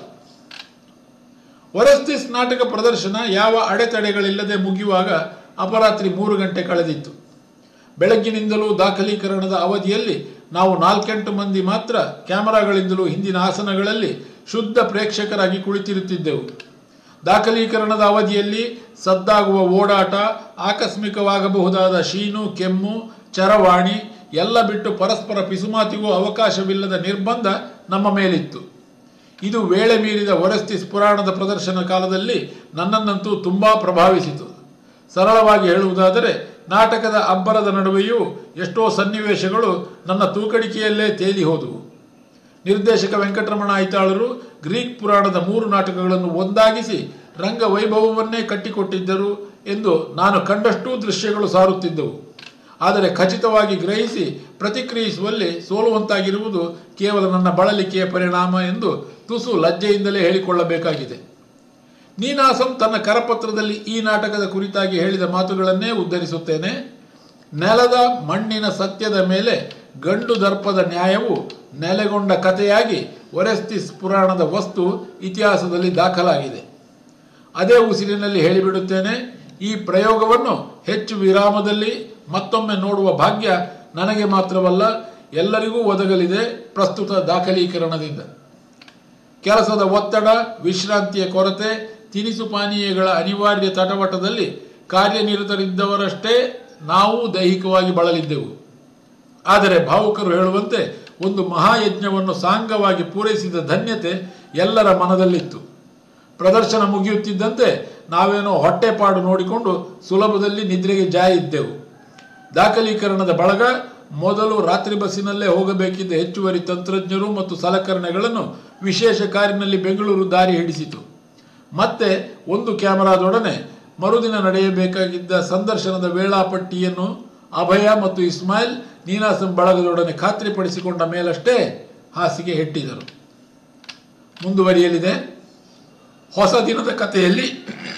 Speaker 1: ಒರೆಸ್ತಿಸ್ ನಾಟಕ ಪ್ರದರ್ಶನ ಯಾವ ಅಡೆತಡೆಗಳಿಲ್ಲದೆ ಮುಗಿಯುವಾಗ ಅಪರಾತ್ರಿ ಮೂರು ಗಂಟೆ ಕಳೆದಿತ್ತು ಬೆಳಗ್ಗಿನಿಂದಲೂ ದಾಖಲೀಕರಣದ ಅವಧಿಯಲ್ಲಿ ನಾವು ನಾಲ್ಕೆಂಟು ಮಂದಿ ಮಾತ್ರ ಕ್ಯಾಮರಾಗಳಿಂದಲೂ ಹಿಂದಿನ ಆಸನಗಳಲ್ಲಿ ಶುದ್ಧ ಪ್ರೇಕ್ಷಕರಾಗಿ ಕುಳಿತಿರುತ್ತಿದ್ದೆವು ದಾಖಲೀಕರಣದ ಅವಧಿಯಲ್ಲಿ ಸದ್ದಾಗುವ ಓಡಾಟ ಆಕಸ್ಮಿಕವಾಗಬಹುದಾದ ಶೀನು ಕೆಮ್ಮು ಚರವಾಣಿ ಎಲ್ಲ ಬಿಟ್ಟು ಪರಸ್ಪರ ಪಿಸುಮಾತಿಗೂ ಅವಕಾಶವಿಲ್ಲದ ನಿರ್ಬಂಧ ನಮ್ಮ ಮೇಲಿತ್ತು ಇದು ವೇಳೆ ಮೀರಿದ ಒರೆಸ್ತಿಸ್ ಪುರಾಣದ ಪ್ರದರ್ಶನ ಕಾಲದಲ್ಲಿ ನನ್ನನ್ನಂತೂ ತುಂಬಾ ಪ್ರಭಾವಿಸಿತು ಸರಳವಾಗಿ ಹೇಳುವುದಾದರೆ ನಾಟಕದ ಅಬ್ಬರದ ನಡುವೆಯೂ ಎಷ್ಟೋ ಸನ್ನಿವೇಶಗಳು ನನ್ನ ತೂಕಡಿಕೆಯಲ್ಲೇ ತೇಲಿ ಹೋದವು ನಿರ್ದೇಶಕ ವೆಂಕಟರಮಣ ಐತಾಳರು ಗ್ರೀಕ್ ಪುರಾಣದ ಮೂರು ನಾಟಕಗಳನ್ನು ಒಂದಾಗಿಸಿ ರಂಗ ವೈಭವವನ್ನೇ ಕಟ್ಟಿಕೊಟ್ಟಿದ್ದರು ಎಂದು ನಾನು ಕಂಡಷ್ಟೂ ದೃಶ್ಯಗಳು ಸಾರುತ್ತಿದ್ದವು ಆದರೆ ಖಚಿತವಾಗಿ ಗ್ರಹಿಸಿ ಪ್ರತಿಕ್ರಿಯಿಸುವಲ್ಲಿ ಸೋಲುವಂತಾಗಿರುವುದು ಕೇವಲ ನನ್ನ ಬಳಲಿಕೆಯ ಪರಿಣಾಮ ಎಂದು ತುಸು ಲಜ್ಜೆಯಿಂದಲೇ ಹೇಳಿಕೊಳ್ಳಬೇಕಾಗಿದೆ ನೀನಾಸಂ ತನ್ನ ಕರಪತ್ರದಲ್ಲಿ ಈ ನಾಟಕದ ಕುರಿತಾಗಿ ಹೇಳಿದ ಮಾತುಗಳನ್ನೇ ಉದ್ಧರಿಸುತ್ತೇನೆ ನೆಲದ ಮಣ್ಣಿನ ಸತ್ಯದ ಮೇಲೆ ಗಂಡು ದರ್ಪದ ನ್ಯಾಯವು ನೆಲೆಗೊಂಡ ಕಥೆಯಾಗಿ ಒರೆಸ್ತಿಸ್ ಪುರಾಣದ ವಸ್ತು ಇತಿಹಾಸದಲ್ಲಿ ದಾಖಲಾಗಿದೆ ಅದೇ ಉಸಿರಿನಲ್ಲಿ ಹೇಳಿಬಿಡುತ್ತೇನೆ ಈ ಪ್ರಯೋಗವನ್ನು ಹೆಚ್ಚು ವಿರಾಮದಲ್ಲಿ ಮತ್ತೊಮ್ಮೆ ನೋಡುವ ಭಾಗ್ಯ ನನಗೆ ಮಾತ್ರವಲ್ಲ ಎಲ್ಲರಿಗೂ ಒದಗಲಿದೆ ಪ್ರಸ್ತುತ ದಾಖಲೀಕರಣದಿಂದ ಕೆಲಸದ ಒತ್ತಡ ವಿಶ್ರಾಂತಿಯ ಕೊರತೆ ತಿನಿಸು ಪಾನೀಯಗಳ ಅನಿವಾರ್ಯ ತಟವಟದಲ್ಲಿ ಕಾರ್ಯನಿರತರಿದ್ದವರಷ್ಟೇ ನಾವು ದೈಹಿಕವಾಗಿ ಬಳಲಿದ್ದೆವು ಆದರೆ ಭಾವುಕರು ಹೇಳುವಂತೆ ಒಂದು ಮಹಾಯಜ್ಞವನ್ನು ಸಾಂಗವಾಗಿ ಪೂರೈಸಿದ ಧನ್ಯತೆ ಎಲ್ಲರ ಮನದಲ್ಲಿತ್ತು ಪ್ರದರ್ಶನ ಮುಗಿಯುತ್ತಿದ್ದಂತೆ ನಾವೇನೋ ಹೊಟ್ಟೆಪಾಡು ನೋಡಿಕೊಂಡು ಸುಲಭದಲ್ಲಿ ನಿದ್ರೆಗೆ ಜಾಯಿದ್ದೆವು ದಾಖಲೀಕರಣದ ಬಳಗ ಮೊದಲು ರಾತ್ರಿ ಬಸ್ಸಿನಲ್ಲೇ ಹೋಗಬೇಕಿದ್ದ ಹೆಚ್ಚುವರಿ ತಂತ್ರಜ್ಞರು ಮತ್ತು ಸಲಕರಣೆಗಳನ್ನು ವಿಶೇಷ ಕಾರಿನಲ್ಲಿ ಬೆಂಗಳೂರು ದಾರಿ ಹಿಡಿಸಿತು ಮತ್ತೆ ಒಂದು ಕ್ಯಾಮೆರಾದೊಡನೆ ಮರುದಿನ ನಡೆಯಬೇಕಾಗಿದ್ದ ಸಂದರ್ಶನದ ವೇಳಾಪಟ್ಟಿಯನ್ನು ಅಭಯ ಮತ್ತು ಇಸ್ಮಾಯಿಲ್ ನೀನಾಸಂ ಬಳಗದೊಡನೆ ಖಾತ್ರಿಪಡಿಸಿಕೊಂಡ ಮೇಲಷ್ಟೇ ಹಾಸಿಗೆ ಹೆಟ್ಟಿದರು ಮುಂದುವರಿಯಲಿದೆ ಹೊಸ ದಿನದ ಕಥೆಯಲ್ಲಿ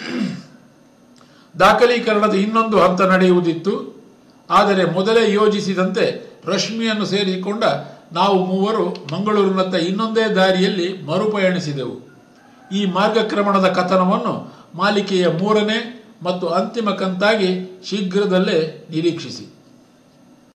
Speaker 1: ದಾಖಲೀಕರಣದ ಇನ್ನೊಂದು ಹಂತ ನಡೆಯುವುದಿತ್ತು ಆದರೆ ಮೊದಲೇ ಯೋಜಿಸಿದಂತೆ ರಶ್ಮಿಯನ್ನು ಸೇರಿಸಿಕೊಂಡ ನಾವು ಮೂವರು ಮಂಗಳೂರಿನತ್ತ ಇನ್ನೊಂದೇ ದಾರಿಯಲ್ಲಿ ಮರುಪಯಣಿಸಿದೆವು ಈ ಮಾರ್ಗಕ್ರಮಣದ ಕಥನವನ್ನು ಮಾಲಿಕೆಯ ಮೂರನೇ ಮತ್ತು ಅಂತಿಮ ಕಂತಾಗಿ ಶೀಘ್ರದಲ್ಲೇ ನಿರೀಕ್ಷಿಸಿ